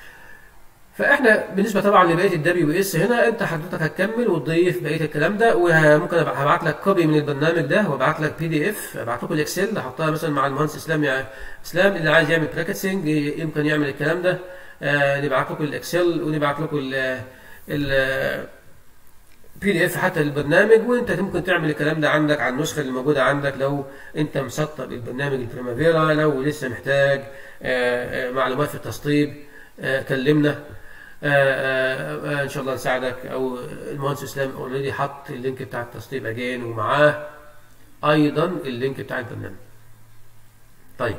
فاحنا بالنسبه طبعا لبقيه الدبليو اس هنا انت حضرتك هتكمل وتضيف بقيه الكلام ده وممكن هبعت لك كوبي من البرنامج ده وابعت لك بي دي اف ابعت لكم الاكسل احطها مثلا مع المهندس اسلام يعني اسلام اللي عايز يعمل براكتسنج يمكن يعمل الكلام ده آه نبعت لكم الاكسل ونبعت لكم ال ال بي دي اف حتى للبرنامج وانت ممكن تعمل الكلام ده عندك على النسخه اللي موجوده عندك لو انت مسطب البرنامج البريمافيرا لو لسه محتاج آه آه معلومات في التسطيب كلمنا ان شاء الله نساعدك او المهندس اسلام اوريدي حط اللينك بتاع التسطيب اجين ومعاه ايضا اللينك بتاع البرنامج طيب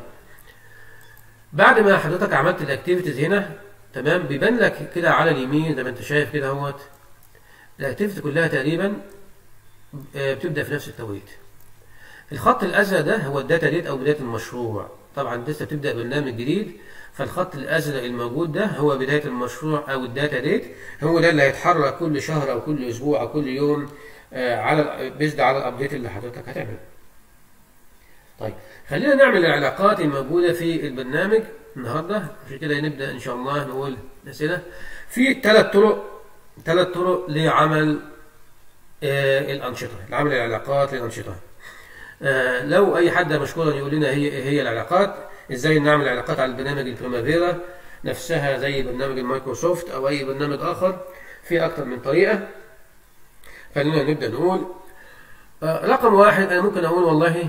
بعد ما حضرتك عملت الاكتيفيتيز هنا تمام بيبان لك كده على اليمين زي ما انت شايف كده اهوت الاكتيفيتي كلها تقريبا بتبدا في نفس التوقيت الخط الازرق ده هو الداتا ديت او بدايه المشروع طبعا لسه بتبدا برنامج جديد فالخط الازرق الموجود ده هو بدايه المشروع او الداتا ديت هو ده اللي هيتحرك كل شهر او كل اسبوع او كل يوم آه على بيزد على الابديت اللي حضرتك هتعمله. طيب خلينا نعمل العلاقات الموجوده في البرنامج النهارده عشان كده نبدا ان شاء الله نقول اسئله في ثلاث طرق ثلاث طرق لعمل آه الانشطه لعمل العلاقات للانشطه. آه لو اي حد مشكورا يقول لنا هي هي العلاقات ازاي نعمل علاقات على البرنامج البريمافيرا نفسها زي برنامج المايكروسوفت او اي برنامج اخر في اكتر من طريقه خلينا نبدا نقول آه رقم واحد انا ممكن اقول والله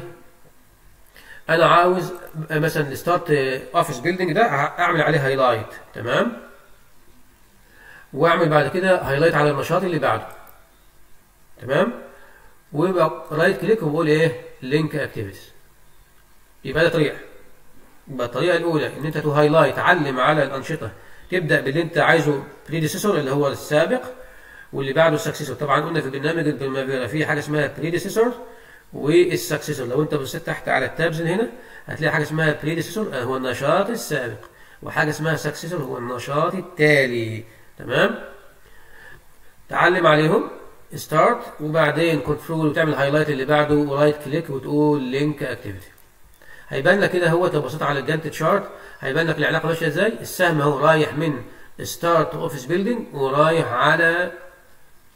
انا عاوز مثلا ستارت اوفيس بيلدينج ده اعمل عليه هايلايت تمام واعمل بعد كده هايلايت على النشاط اللي بعده تمام ويبقى رايت كليك وبقول ايه لينك اكتيفيتيز يبقى ده طريقه يبقى الطريقه الاولى ان انت تهايلايت تعلم على الانشطه تبدا باللي انت عايزه بريديسيسور اللي هو السابق واللي بعده السكسيسور طبعا قلنا في برنامج البريمافيرا في حاجه اسمها بريديسيسور والسكسيسور لو انت بصيت تحت على التابز هنا هتلاقي حاجه اسمها بريديسيسور هو النشاط السابق وحاجه اسمها سكسيسور هو النشاط التالي تمام تعلم عليهم ستارت وبعدين كنترول وتعمل هايلايت اللي بعده ورايت كليك وتقول لينك اكتيفيتي هيبان لك كده هو لو بصيت على الجانت تشارت هيبان لك العلاقه ماشيه ازاي السهم اهو رايح من ستارت اوفيس بيلدينج ورايح على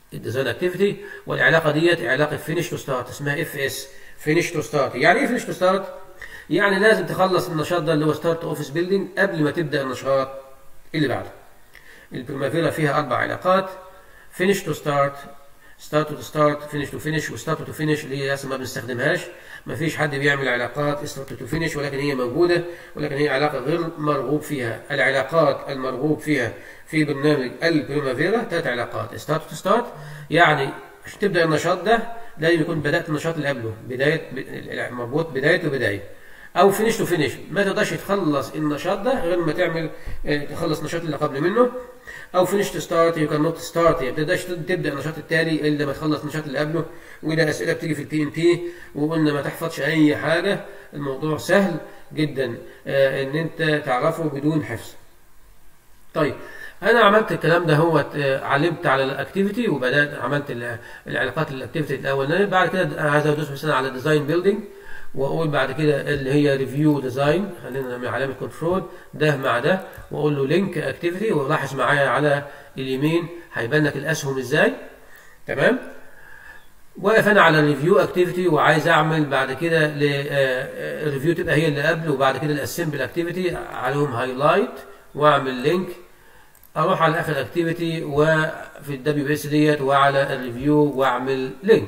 الديزاين اكتيفيتي والعلاقه ديت علاقه فينيش تو ستارت اسمها اف اس فينيش تو ستارت يعني ايه فينيش تو ستارت يعني لازم تخلص النشاط ده اللي هو ستارت اوفيس بيلدينج قبل ما تبدا النشاط اللي بعده البريمافيرا فيها اربع علاقات فينيش تو ستارت ستارت تو ستارت فينيش تو فينيش وستارت تو فينيش اللي هي اصلا ما بنستخدمهاش ما فيش حد بيعمل علاقات ستارت تو فينيش ولكن هي موجوده ولكن هي علاقه غير مرغوب فيها العلاقات المرغوب فيها في برنامج البريمافيرا ثلاث علاقات ستارت تو ستارت يعني عشان تبدا النشاط ده لازم يكون بدات النشاط اللي قبله بدايه مربوط بدايه وبدايه او فينيش تو فينيش ما تقدرش تخلص النشاط ده غير ما تعمل تخلص النشاط اللي قبل منه او فينيش تو ستارت يو كان نوت ستارت يعني ما تقدرش تبدا النشاط التالي الا ما تخلص النشاط اللي قبله وده اسئله بتيجي في البي ام بي وقلنا ما تحفظش اي حاجه الموضوع سهل جدا آه ان انت تعرفه بدون حفظ طيب انا عملت الكلام ده هو علمت على الاكتيفيتي وبدات عملت العلاقات الاكتيفيتي الاولانيه بعد كده عايز ادوس مثلا على ديزاين بيلدينج واقول بعد كده اللي هي ريفيو ديزاين خلينا نعمل علامه كنترول ده مع ده واقول له لينك اكتيفيتي ولاحظ معايا على اليمين هيبان لك الاسهم ازاي تمام واقف انا على الريفيو اكتيفيتي وعايز اعمل بعد كده الريفيو تبقى هي اللي قبل وبعد كده الاسمبل اكتيفيتي عليهم هايلايت واعمل لينك اروح على اخر اكتيفيتي وفي الدبليو بي اس ديت وعلى الريفيو واعمل لينك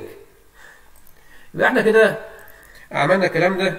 يبقى احنا كده عملنا الكلام ده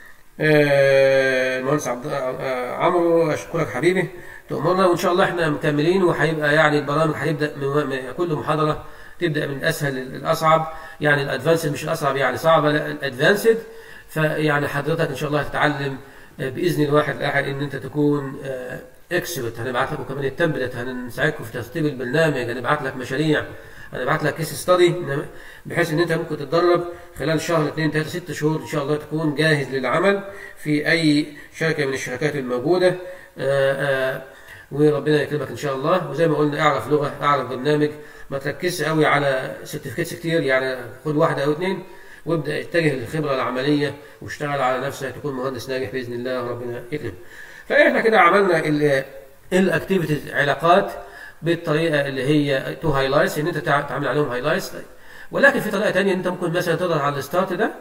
المهندس عبد عمرو اشكرك حبيبي تؤمرنا وان شاء الله احنا مكملين وهيبقى يعني البرامج هتبدا من كل محاضره تبدا من الاسهل للاصعب يعني الادفانسد مش الاصعب يعني صعبه لا الادفانسد فيعني حضرتك ان شاء الله هتتعلم باذن الواحد الاحد ان انت تكون اكسبرت هنبعت لكم كمان التمبلت هنساعدكم في ترتيب البرنامج هنبعت لك مشاريع هنبعت لك كيس ستادي بحيث ان انت ممكن تتدرب خلال شهر اثنين ثلاثه ست شهور ان شاء الله تكون جاهز للعمل في اي شركه من الشركات الموجوده آآ آآ وربنا يكرمك ان شاء الله وزي ما قلنا اعرف لغه اعرف برنامج ما تركزش قوي على سيرتيفيكيتس كتير يعني خد واحده او اثنين وابدا اتجه للخبره العمليه واشتغل على نفسك تكون مهندس ناجح باذن الله وربنا يكرمك. فاحنا كده عملنا الاكتيفيتيز علاقات بالطريقه اللي هي تو هايلايتس ان انت تعمل عليهم هايلايتس ولكن في طريقه ثانيه انت ممكن مثلا تضغط على الستارت ده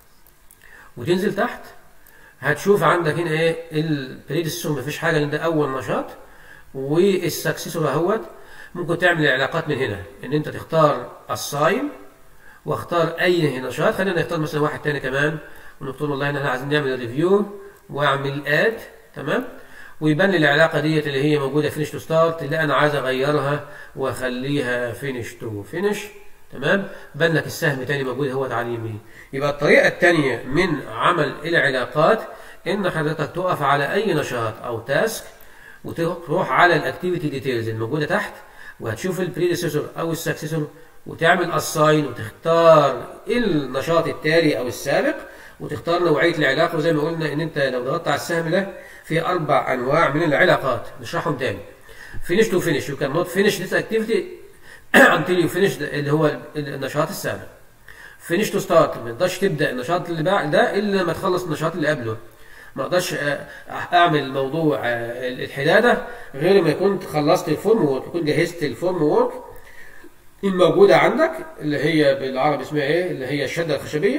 وتنزل تحت هتشوف عندك هنا ايه البريدسور مفيش حاجه لان ده اول نشاط والسكسسور اهوت ممكن تعمل العلاقات من هنا ان انت تختار الصايم واختار اي نشاط خلينا نختار مثلا واحد تاني كمان ونقول والله احنا عايزين نعمل ريفيو واعمل اد تمام ويبان لي العلاقه ديت اللي هي موجوده فينش تو ستارت اللي انا عايز اغيرها واخليها فينش تو فينش تمام بان لك السهم تاني موجود هو على اليمين يبقى الطريقه الثانيه من عمل العلاقات ان حضرتك تقف على اي نشاط او تاسك وتروح على الاكتيفيتي ديتيلز الموجوده تحت وهتشوف البريديسيسور او السكسيسور وتعمل اساين وتختار النشاط التالي او السابق وتختار نوعيه العلاقه وزي ما قلنا ان انت لو ضغطت على السهم ده في اربع انواع من العلاقات نشرحهم تاني فينيش تو فينيش يو كان نوت فينيش ذيس اكتيفيتي until you finish اللي هو النشاط السابق فينيش تو ستارت ما تقدرش تبدا النشاط اللي بعد ده الا لما تخلص النشاط اللي قبله ما اقدرش اعمل موضوع الحداده غير ما يكون خلصت الفورم وورك تكون جهزت الفورم وورك الموجوده عندك اللي هي بالعربي اسمها ايه اللي هي الشده الخشبيه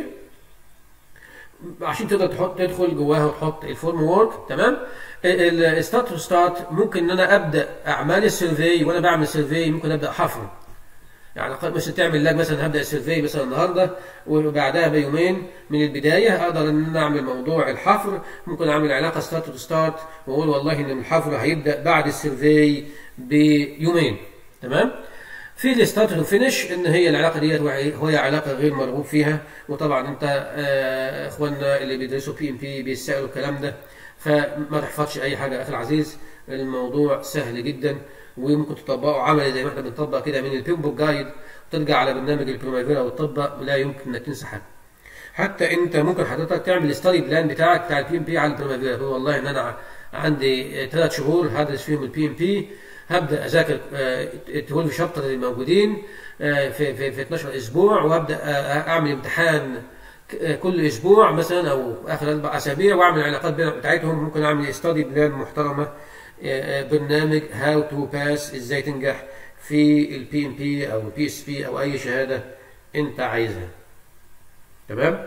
عشان تقدر تحط تدخل جواها وتحط الفورم وورك تمام الستارت تو ستارت ممكن ان انا ابدا اعمال السيرفي وانا بعمل سيرفي ممكن ابدا حفر يعني مثلا تعمل لاج مثلا هبدا السيرفي مثلا النهارده وبعدها بيومين من البدايه اقدر ان انا اعمل موضوع الحفر ممكن اعمل علاقه ستارت تو ستارت واقول والله ان الحفر هيبدا بعد السيرفي بيومين تمام في الستارت تو فينش ان هي العلاقه ديت وهي علاقه غير مرغوب فيها وطبعا انت آه اخواننا اللي بيدرسوا بي ام بي بيسالوا الكلام ده فما تحفظش اي حاجه اخي العزيز الموضوع سهل جدا وممكن تطبقه عملي زي ما احنا بنطبق كده من البيمبو جايد ترجع على برنامج البريمافيرا وتطبق ولا يمكن انك تنسى حاجه حتى انت ممكن حضرتك تعمل ستادي بلان بتاعك بتاع البي ام بي على البريمافيرا تقول والله ان انا عندي ثلاث شهور هدرس فيهم البي ام بي هبدا اذاكر ال 12 شابتر اللي موجودين في في في 12 اسبوع وابدا اعمل امتحان كل اسبوع مثلا او اخر اربع اسابيع واعمل العلاقات بتاعتهم ممكن اعمل ستادي بلان محترمه برنامج هاو تو باس ازاي تنجح في البي ام بي او البي اس بي او اي شهاده انت عايزها تمام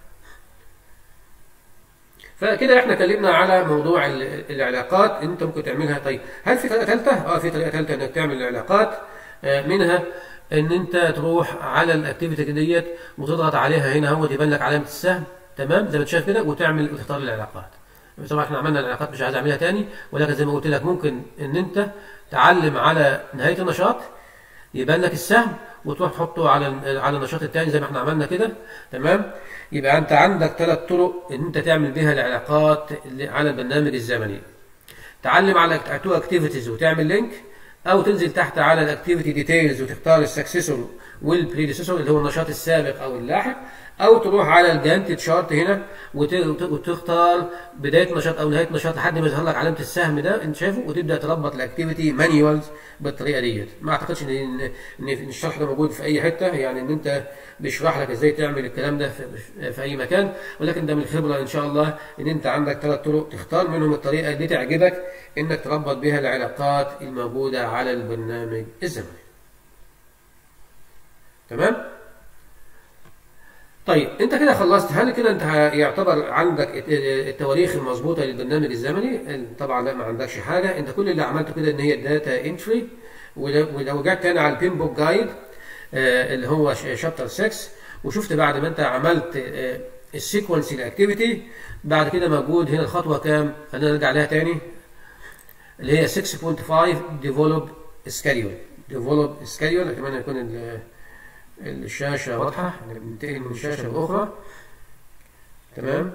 فكده احنا اتكلمنا على موضوع ال- العلاقات انت ممكن تعملها طيب هل في طريقه ثالثه اه في طريقه ثالثه انك تعمل العلاقات آه، منها ان انت تروح على الاكتيفيتي ديت وتضغط عليها هنا اهو يبان لك علامه السهم تمام زي ما انت شايف كده وتعمل وتختار العلاقات طبعا احنا عملنا العلاقات مش عايز اعملها تاني ولكن زي ما قلت لك ممكن ان انت تعلم على نهايه النشاط يبان لك السهم وتروح تحطه على على النشاط الثاني زي ما احنا عملنا كده تمام يبقى انت عندك ثلاث طرق ان انت تعمل بها العلاقات اللي على البرنامج الزمني تعلم على تو اكتيفيتيز وتعمل لينك او تنزل تحت على الاكتيفيتي ديتيلز وتختار السكسيسور والبريديسيسور اللي هو النشاط السابق او اللاحق او تروح على الجانت تشارت هنا وت- وت- وتختار بدايه نشاط او نهايه نشاط لحد ما يظهر لك علامه السهم ده انت شايفه وتبدا تربط الاكتيفيتي مانيوالز بالطريقه ديت ما اعتقدش ان ان إن الشرح ده موجود في اي حته يعني ان انت بيشرح لك ازاي تعمل الكلام ده في, في اي مكان ولكن ده من الخبره ان شاء الله ان انت عندك ثلاث طرق تختار منهم الطريقه اللي تعجبك انك تربط بها العلاقات الموجوده على البرنامج الزمني تمام طيب انت كده خلصت هل كده انت ه- يعتبر عندك الت- التواريخ المظبوطه للبرنامج الزمني طبعا لا ما عندكش حاجه انت كل اللي عملته كده ان هي داتا انتري ولو رجعت تاني على البين بوك جايد اللي هو شابتر 6 وشفت بعد ما انت عملت السيكونس الاكتيفيتي بعد كده موجود هنا الخطوه كام خلينا نرجع لها تاني اللي هي 6.5 ديفلوب سكادول ديفلوب سكادول اتمنى يكون ال- الشاشة واضحة احنا بننتقل من شاشة لأخرى تمام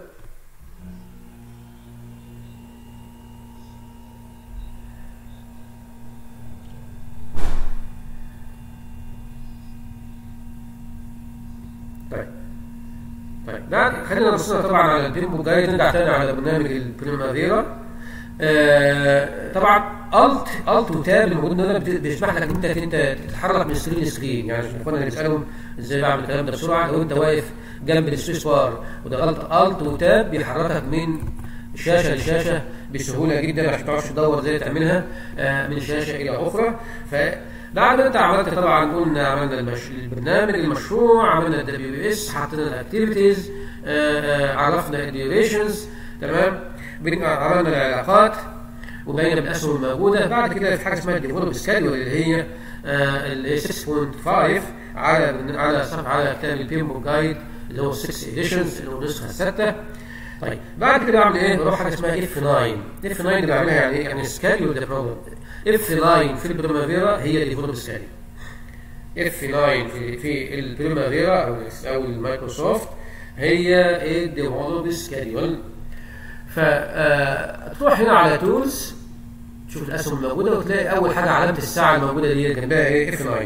طيب طيب بعد خلينا نبصنا طبعا على البيمبو جايد نرجع تاني على برنامج البريمافيرا آه طبعا الت الت وتاب اللي موجود هنا بت- بيسمح لك ان انت انت تتحرك من سكرين لسكرين يعني عشان كنا نسالهم ازاي بعمل الكلام ده بسرعه لو انت واقف جنب السويس بار وضغطت الت وتاب بيحركك من شاشه لشاشه بسهوله جدا عشان ما تقعدش تدور ازاي تعملها آه من شاشه الى اخرى فبعد ما انت عملت طبعا قلنا عملنا المش... البرنامج المشروع عملنا الدبليو بي اس حطينا الاكتيفيتيز عرفنا الديوريشنز تمام بن- عملنا العلاقات وبين الاسهم الموجوده بعد كده في حاجه اسمها الديفلوب سكادول اللي هي ال 6.5 على على صف على كتاب البيمبو جايد اللي هو 6 اديشنز اللي هو النسخه السادسه طيب بعد كده بعمل ايه؟ بروح حاجه اسمها اف 9 اف 9 اللي بعملها يعني ايه؟ يعني سكادول ذا بروجرام اف 9 في البريمافيرا هي ديفلوب سكادول اف 9 في في البريمافيرا او او المايكروسوفت هي الديفلوب سكادول فتروح هنا على تولز تشوف الاسهم الموجوده وتلاقي اول حاجه علامه الساعه الموجوده دي جنبها ايه اف 9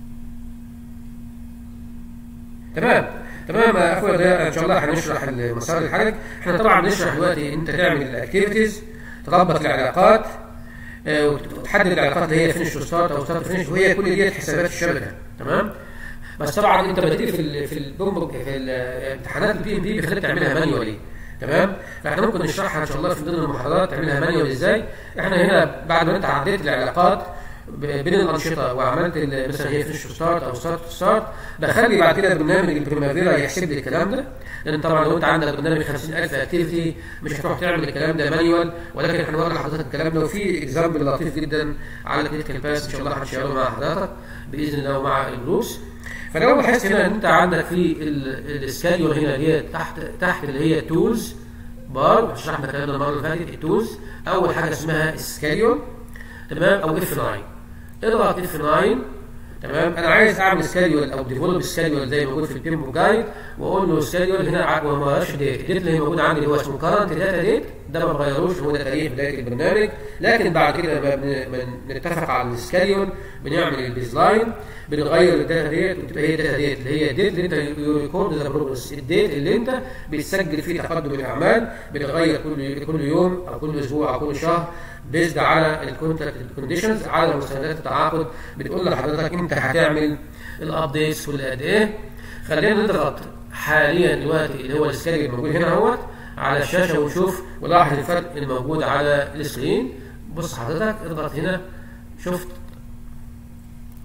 تمام تمام يا اخويا ده ان شاء الله هنشرح مسار الحركه احنا طبعا بنشرح دلوقتي انت تعمل الاكتيفيتيز تربط العلاقات آه، وتحدد العلاقات اللي هي فينش ستارت او ستارت فينش وهي كل ديت حسابات الشبكه تمام بس طبعا انت لما تيجي في ال في البومب في الامتحانات البي ام بي بيخليك تعملها مانيوالي تمام فاحنا ممكن نشرحها ان شاء الله في ضمن المحاضرات تعملها مانيوال ازاي احنا هنا بعد ما انت عديت العلاقات ب- بين الانشطه وعملت ال- مثلا هي فيش ستارت او ستارت ستارت بخلي بعد كده برنامج البريمافيرا يحسب لي الكلام ده لان طبعا لو انت عندك برنامج 50000 اكتيفيتي مش هتروح تعمل الكلام ده مانيوال ولكن احنا هنوري لحضرتك الكلام ده وفي اكزامبل لطيف جدا على كريتيكال باس ان شاء الله هنشيره مع حضرتك باذن الله ومع الدروس فلو لاحظت هنا ان انت عندك في السكادول هنا اللي هي تحت تحت اللي هي تولز بار شرحنا الكلام ده المره اللي فاتت التولز اول حاجه اسمها سكادول تمام او اف 9 اضغط اف 9 تمام انا عايز اعمل سكادول او ديفلوب سكادول زي ما موجود في البيمبو جايد واقول له سكادول هنا ع- وما غيرش ديت الديت اللي موجود عندي اللي هو اسمه كارنت داتا ديت ده ما بغيروش هو ده تاريخ بدايه البرنامج لكن بعد كده لما بن- بنتفق على السكادول بنعمل البيز لاين بنغير الداتا ديت وتبقى هي الداتا ديت اللي هي الديت اللي انت ريكورد ذا بروجرس الديت اللي انت بتسجل فيه تقدم الاعمال بنغير كل كل يوم او كل اسبوع او كل شهر بيزد على الكونتراكت كونديشنز على مستندات التعاقد بتقول لحضرتك انت هتعمل الابديتس كل قد ايه خلينا نضغط حاليا دلوقتي اللي هو السكادول الموجود هنا اهوت على الشاشه ونشوف ولاحظ الفرق الموجود على السكرين بص حضرتك اضغط هنا شفت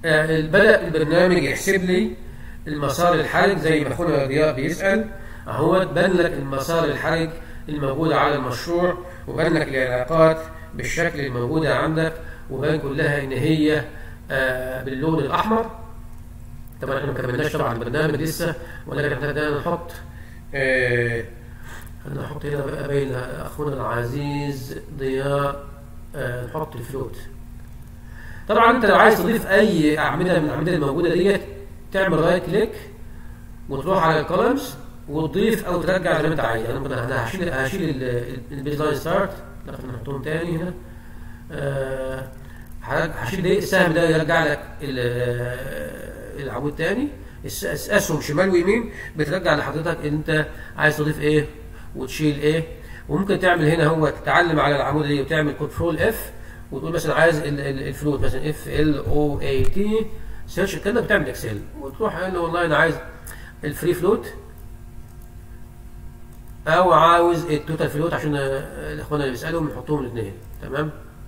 آه، بدا البرنامج يحسب لي المسار الحرج زي ما اخونا ضياء بيسال اهو بان لك المسار الحرج الموجود على المشروع وبان لك العلاقات بالشكل الموجوده عندك وبان كلها ان هي آه، باللون الاحمر طبعا احنا ما كملناش طبعا البرنامج لسه ولكن احنا بدأنا نحط آه، خلينا نحط هنا بقى بين اخونا العزيز ضياء آه، نحط الفلوت طبعا انت لو عايز تضيف اي اعمده من الاعمده الموجوده ديت تعمل رايت كليك وتروح على الكولمز وتضيف او ترجع زي ما انت عايز انا مثلا انا هشيل هشيل البيز لاين ستارت لكن نحطهم تاني هنا آه، هشيل ده السهم ده يرجع لك ال- العمود تاني الس- اسهم شمال ويمين بترجع لحضرتك انت عايز تضيف ايه وتشيل ايه وممكن تعمل هنا هو تتعلم على العمود دي وتعمل كنترول اف وتقول مثلا عايز ال- ال- الفلوت مثلا اف ال او اي تي سيرش كانك بتعمل اكسل وتروح قال له والله انا عايز الفري فلوت او عاوز التوتال فلوت عشان آه، الاخوان اللي بيسالهم يحطوهم الاثنين تمام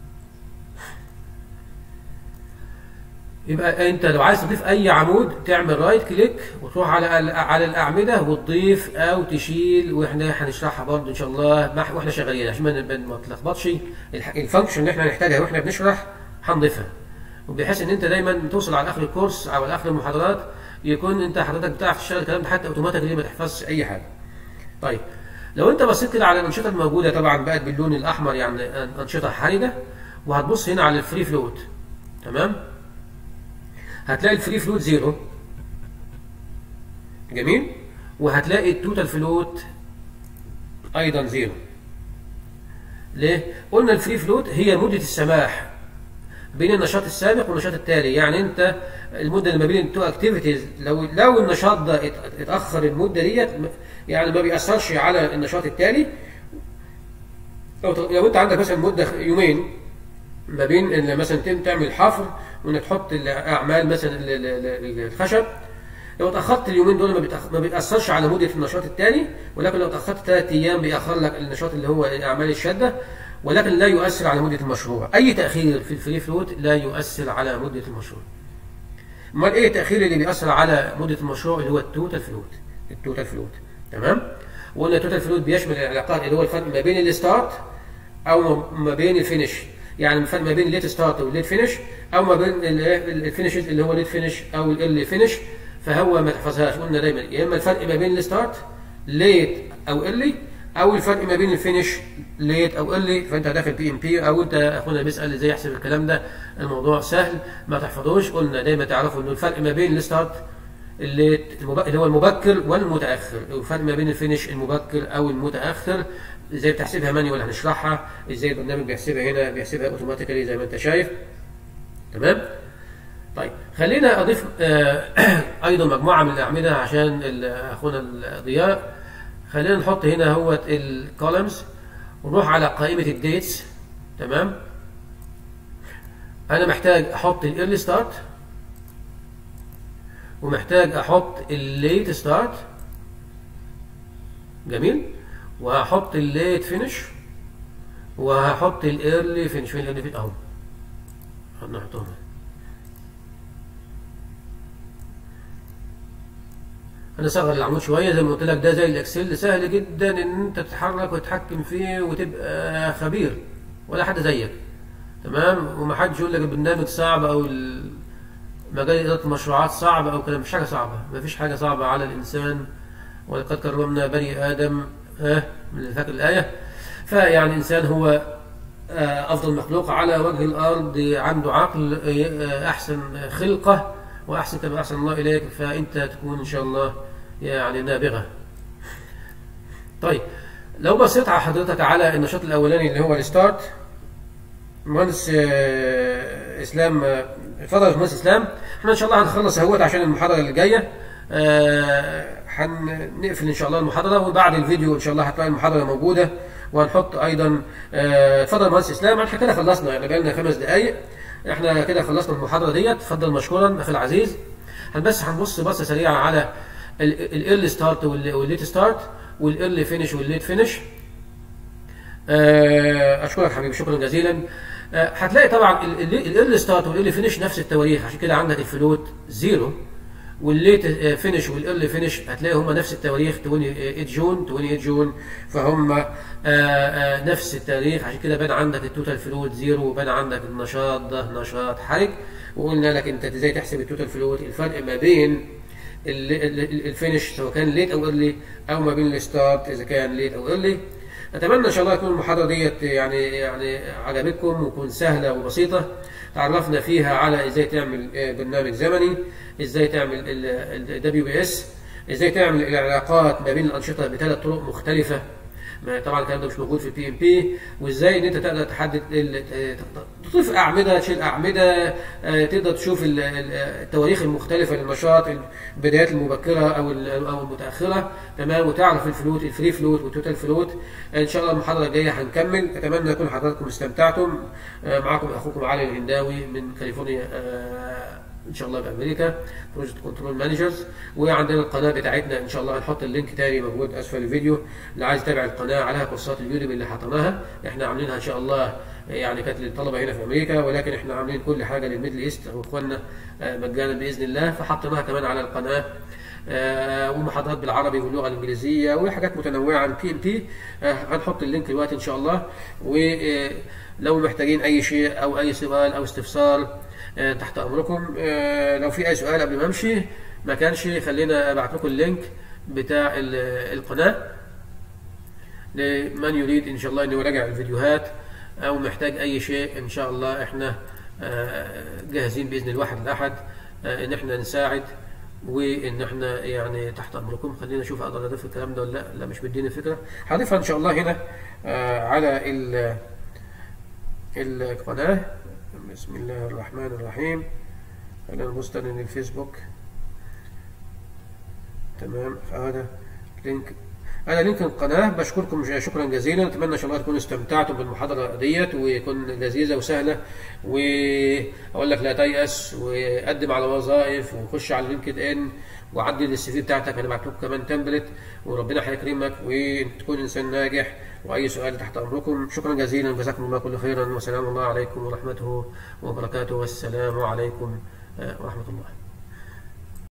يبقى انت لو عايز تضيف اي عمود تعمل رايت كليك وتروح على ال- على الاعمده وتضيف او تشيل واحنا هنشرحها برضه ان شاء الله مع- واحنا شغالين عشان ما ن- ما تلخبطش الح- الفانكشن اللي احنا هنحتاجها واحنا بنشرح هنضيفها وبحيث ان انت دايما توصل على اخر الكورس او على اخر المحاضرات يكون انت حضرتك بتعرف تشتغل الكلام ده حتى اوتوماتيكلي ما تحفظش اي حاجه. طيب لو انت بصيت كده على الانشطه الموجوده طبعا بقت باللون الاحمر يعني انشطه حرجه وهتبص هنا على الفري فلوت تمام؟ هتلاقي الفري فلوت زيرو جميل وهتلاقي التوتال فلوت ايضا زيرو ليه قلنا الفري فلوت هي مده السماح بين النشاط السابق والنشاط التالي يعني انت المده اللي ما بين التو اكتيفيتيز لو لو النشاط ده ات- اتاخر المده ديت يعني ما بيأثرش على النشاط التالي لو ت- لو انت عندك مثلا مده يومين ما بين ان مثلا تم- تعمل حفر وانك تحط الاعمال مثلا ال- ال- ال- الخشب لو اتاخرت اليومين دول ما بيتأخ- ما بيأثرش على مده النشاط الثاني ولكن لو اتاخرت ثلاث ايام بيأخر لك النشاط اللي هو اعمال الشده ولكن لا يؤثر على مده المشروع اي تاخير في الفري فلوت لا يؤثر على مده المشروع امال ايه التاخير اللي بيأثر على مده المشروع اللي هو التوتال فلوت التوتال فلوت تمام وقلنا التوتال فلوت بيشمل العلاقات اللي هو الفرق ما بين الستارت او ما بين الفينش يعني الفرق ما بين الليت ستارت والليت فينش او ما بين الفينش اللي هو ليت فينش او ال فينش فهو ما تحفظهاش قلنا دايما يا اما الفرق ما بين الستارت ليت او ايرلي او الفرق ما بين الفينش ليت او ايرلي فانت داخل بي ام بي او انت اخونا بيسال ازاي يحسب الكلام ده الموضوع سهل ما تحفظوش قلنا دايما تعرفوا انه الفرق ما بين الستارت اللي المب- اللي هو المبكر والمتاخر الفرق ما بين الفينش المبكر او المتاخر ازاي بتحسبها مانيوال هنشرحها ازاي البرنامج بيحسبها هنا بيحسبها اوتوماتيكالي زي ما انت شايف تمام طيب خلينا اضيف آه، ايضا مجموعه من الاعمده عشان ال- اخونا الضياء خلينا نحط هنا هو الكولمز ونروح على قائمه الديتس تمام انا محتاج احط الايرلي ستارت ومحتاج احط الليت ستارت جميل وهحط الليت فينش وهحط الايرلي فينش فين الايرلي فينش اهو هنحطهم هنا. انا صغر العمود شويه زي ما قلت لك ده زي الاكسل سهل جدا ان انت تتحرك وتتحكم فيه وتبقى خبير ولا حد زيك تمام ومحدش يقول لك البرنامج صعب او ال- مجال اداره المشروعات صعب او كده مش حاجه صعبه مفيش حاجه صعبه على الانسان ولقد كرمنا بني ادم ها من اللي فاكر الايه فيعني الانسان هو آه، افضل مخلوق على وجه الارض عنده عقل آه، احسن خلقه واحسن كما احسن الله اليك فانت تكون ان شاء الله يعني نابغه طيب لو بصيت على حضرتك على النشاط الاولاني اللي هو الستارت مهندس آه، اسلام آه، اتفضل يا مهندس اسلام احنا ان شاء الله هنخلص اهوت عشان المحاضره اللي جايه آه، هنقفل ان شاء الله المحاضره وبعد الفيديو ان شاء الله هتلاقي المحاضره موجوده وهنحط ايضا آه، اتفضل يا مهندس اسلام احنا كده خلصنا يعني بقالنا خمس دقائق احنا كده خلصنا المحاضره ديت اتفضل مشكورا اخي العزيز هن بس هنبص بصه سريعه على الايرلي ستارت والليت ستارت والايرلي فينش والليت فينش آه، اشكرك حبيبي شكرا جزيلا آه، هتلاقي طبعا ال ستارت والال فينش نفس التواريخ عشان كده عندك الفلوت زيرو والليت فينش والايرلي فينش هتلاقي هم نفس التواريخ 28 جون 28 جون فهم آه، آه، نفس التاريخ عشان كده بان عندك التوتال فلوت زيرو وبان عندك النشاط ده نشاط حرج وقلنا لك انت ازاي تحسب التوتال فلوت الفرق ما بين ال- ال- ال- الفينش سواء كان ليت او ايرلي او ما بين الستارت اذا كان ليت او ايرلي اتمنى ان شاء الله تكون المحاضره ديت يعني يعني عجبتكم وتكون سهله وبسيطه تعرفنا فيها على ازاي تعمل آه، برنامج زمني ازاي تعمل الدبليو بي اس ازاي تعمل العلاقات ما بين الانشطه بثلاث طرق مختلفه ما طبعا الكلام ده مش موجود في البي ام بي وازاي ان انت تقدر تحدد ال- آه، تضيف اعمده تشيل اعمده آه، تقدر تشوف ال- ال- التواريخ المختلفه للنشاط البدايات المبكره او ال- او المتاخره تمام وتعرف الفلوت الفري فلوت والتوتال فلوت ان شاء الله المحاضره الجايه هنكمل اتمنى يكون حضراتكم استمتعتم آه، معكم اخوكم علي الهنداوي من كاليفورنيا آه، ان شاء الله بامريكا بروجكت كنترول مانجرز وعندنا القناه بتاعتنا ان شاء الله هنحط اللينك تاني موجود اسفل الفيديو اللي عايز يتابع القناه عليها كورسات اليوديمي اللي حطيناها احنا عاملينها ان شاء الله يعني كانت للطلبه هنا في امريكا ولكن احنا عاملين كل حاجه للميدل ايست واخواننا آه، مجانا باذن الله فحطيناها كمان على القناه آه، ومحاضرات بالعربي واللغه الانجليزيه وحاجات متنوعه عن بي ام بي هنحط اللينك دلوقتي ان شاء الله ولو محتاجين اي شيء او اي سؤال او استفسار آه، تحت امركم آه، لو في اي سؤال قبل ما امشي ما كانش خلينا ابعت لكم اللينك بتاع ال- القناه لمن يريد ان شاء الله انه يراجع الفيديوهات او محتاج اي شيء ان شاء الله احنا آه، جاهزين باذن الواحد الاحد آه، ان احنا نساعد وان احنا يعني تحت امركم خلينا نشوف اقدر اضيف الكلام ده ولا لا لا مش بيديني فكره هضيفها ان شاء الله هنا آه، على ال- القناه بسم الله الرحمن الرحيم خلينا نبص تاني للفيسبوك تمام فهذا لينك انا لينك القناه بشكركم شكرا جزيلا اتمنى ان شاء الله تكونوا استمتعتم بالمحاضره ديت ويكون لذيذه وسهله واقول لك لا تيأس وقدم على وظائف وخش على لينكد ان وعدل السي في بتاعتك انا بعت لكم كمان تمبلت وربنا هيكرمك وتكون انسان ناجح واي سؤال تحت امركم شكرا جزيلا جزاكم الله كل خيرا وسلام الله عليكم ورحمته وبركاته والسلام عليكم آه، ورحمه الله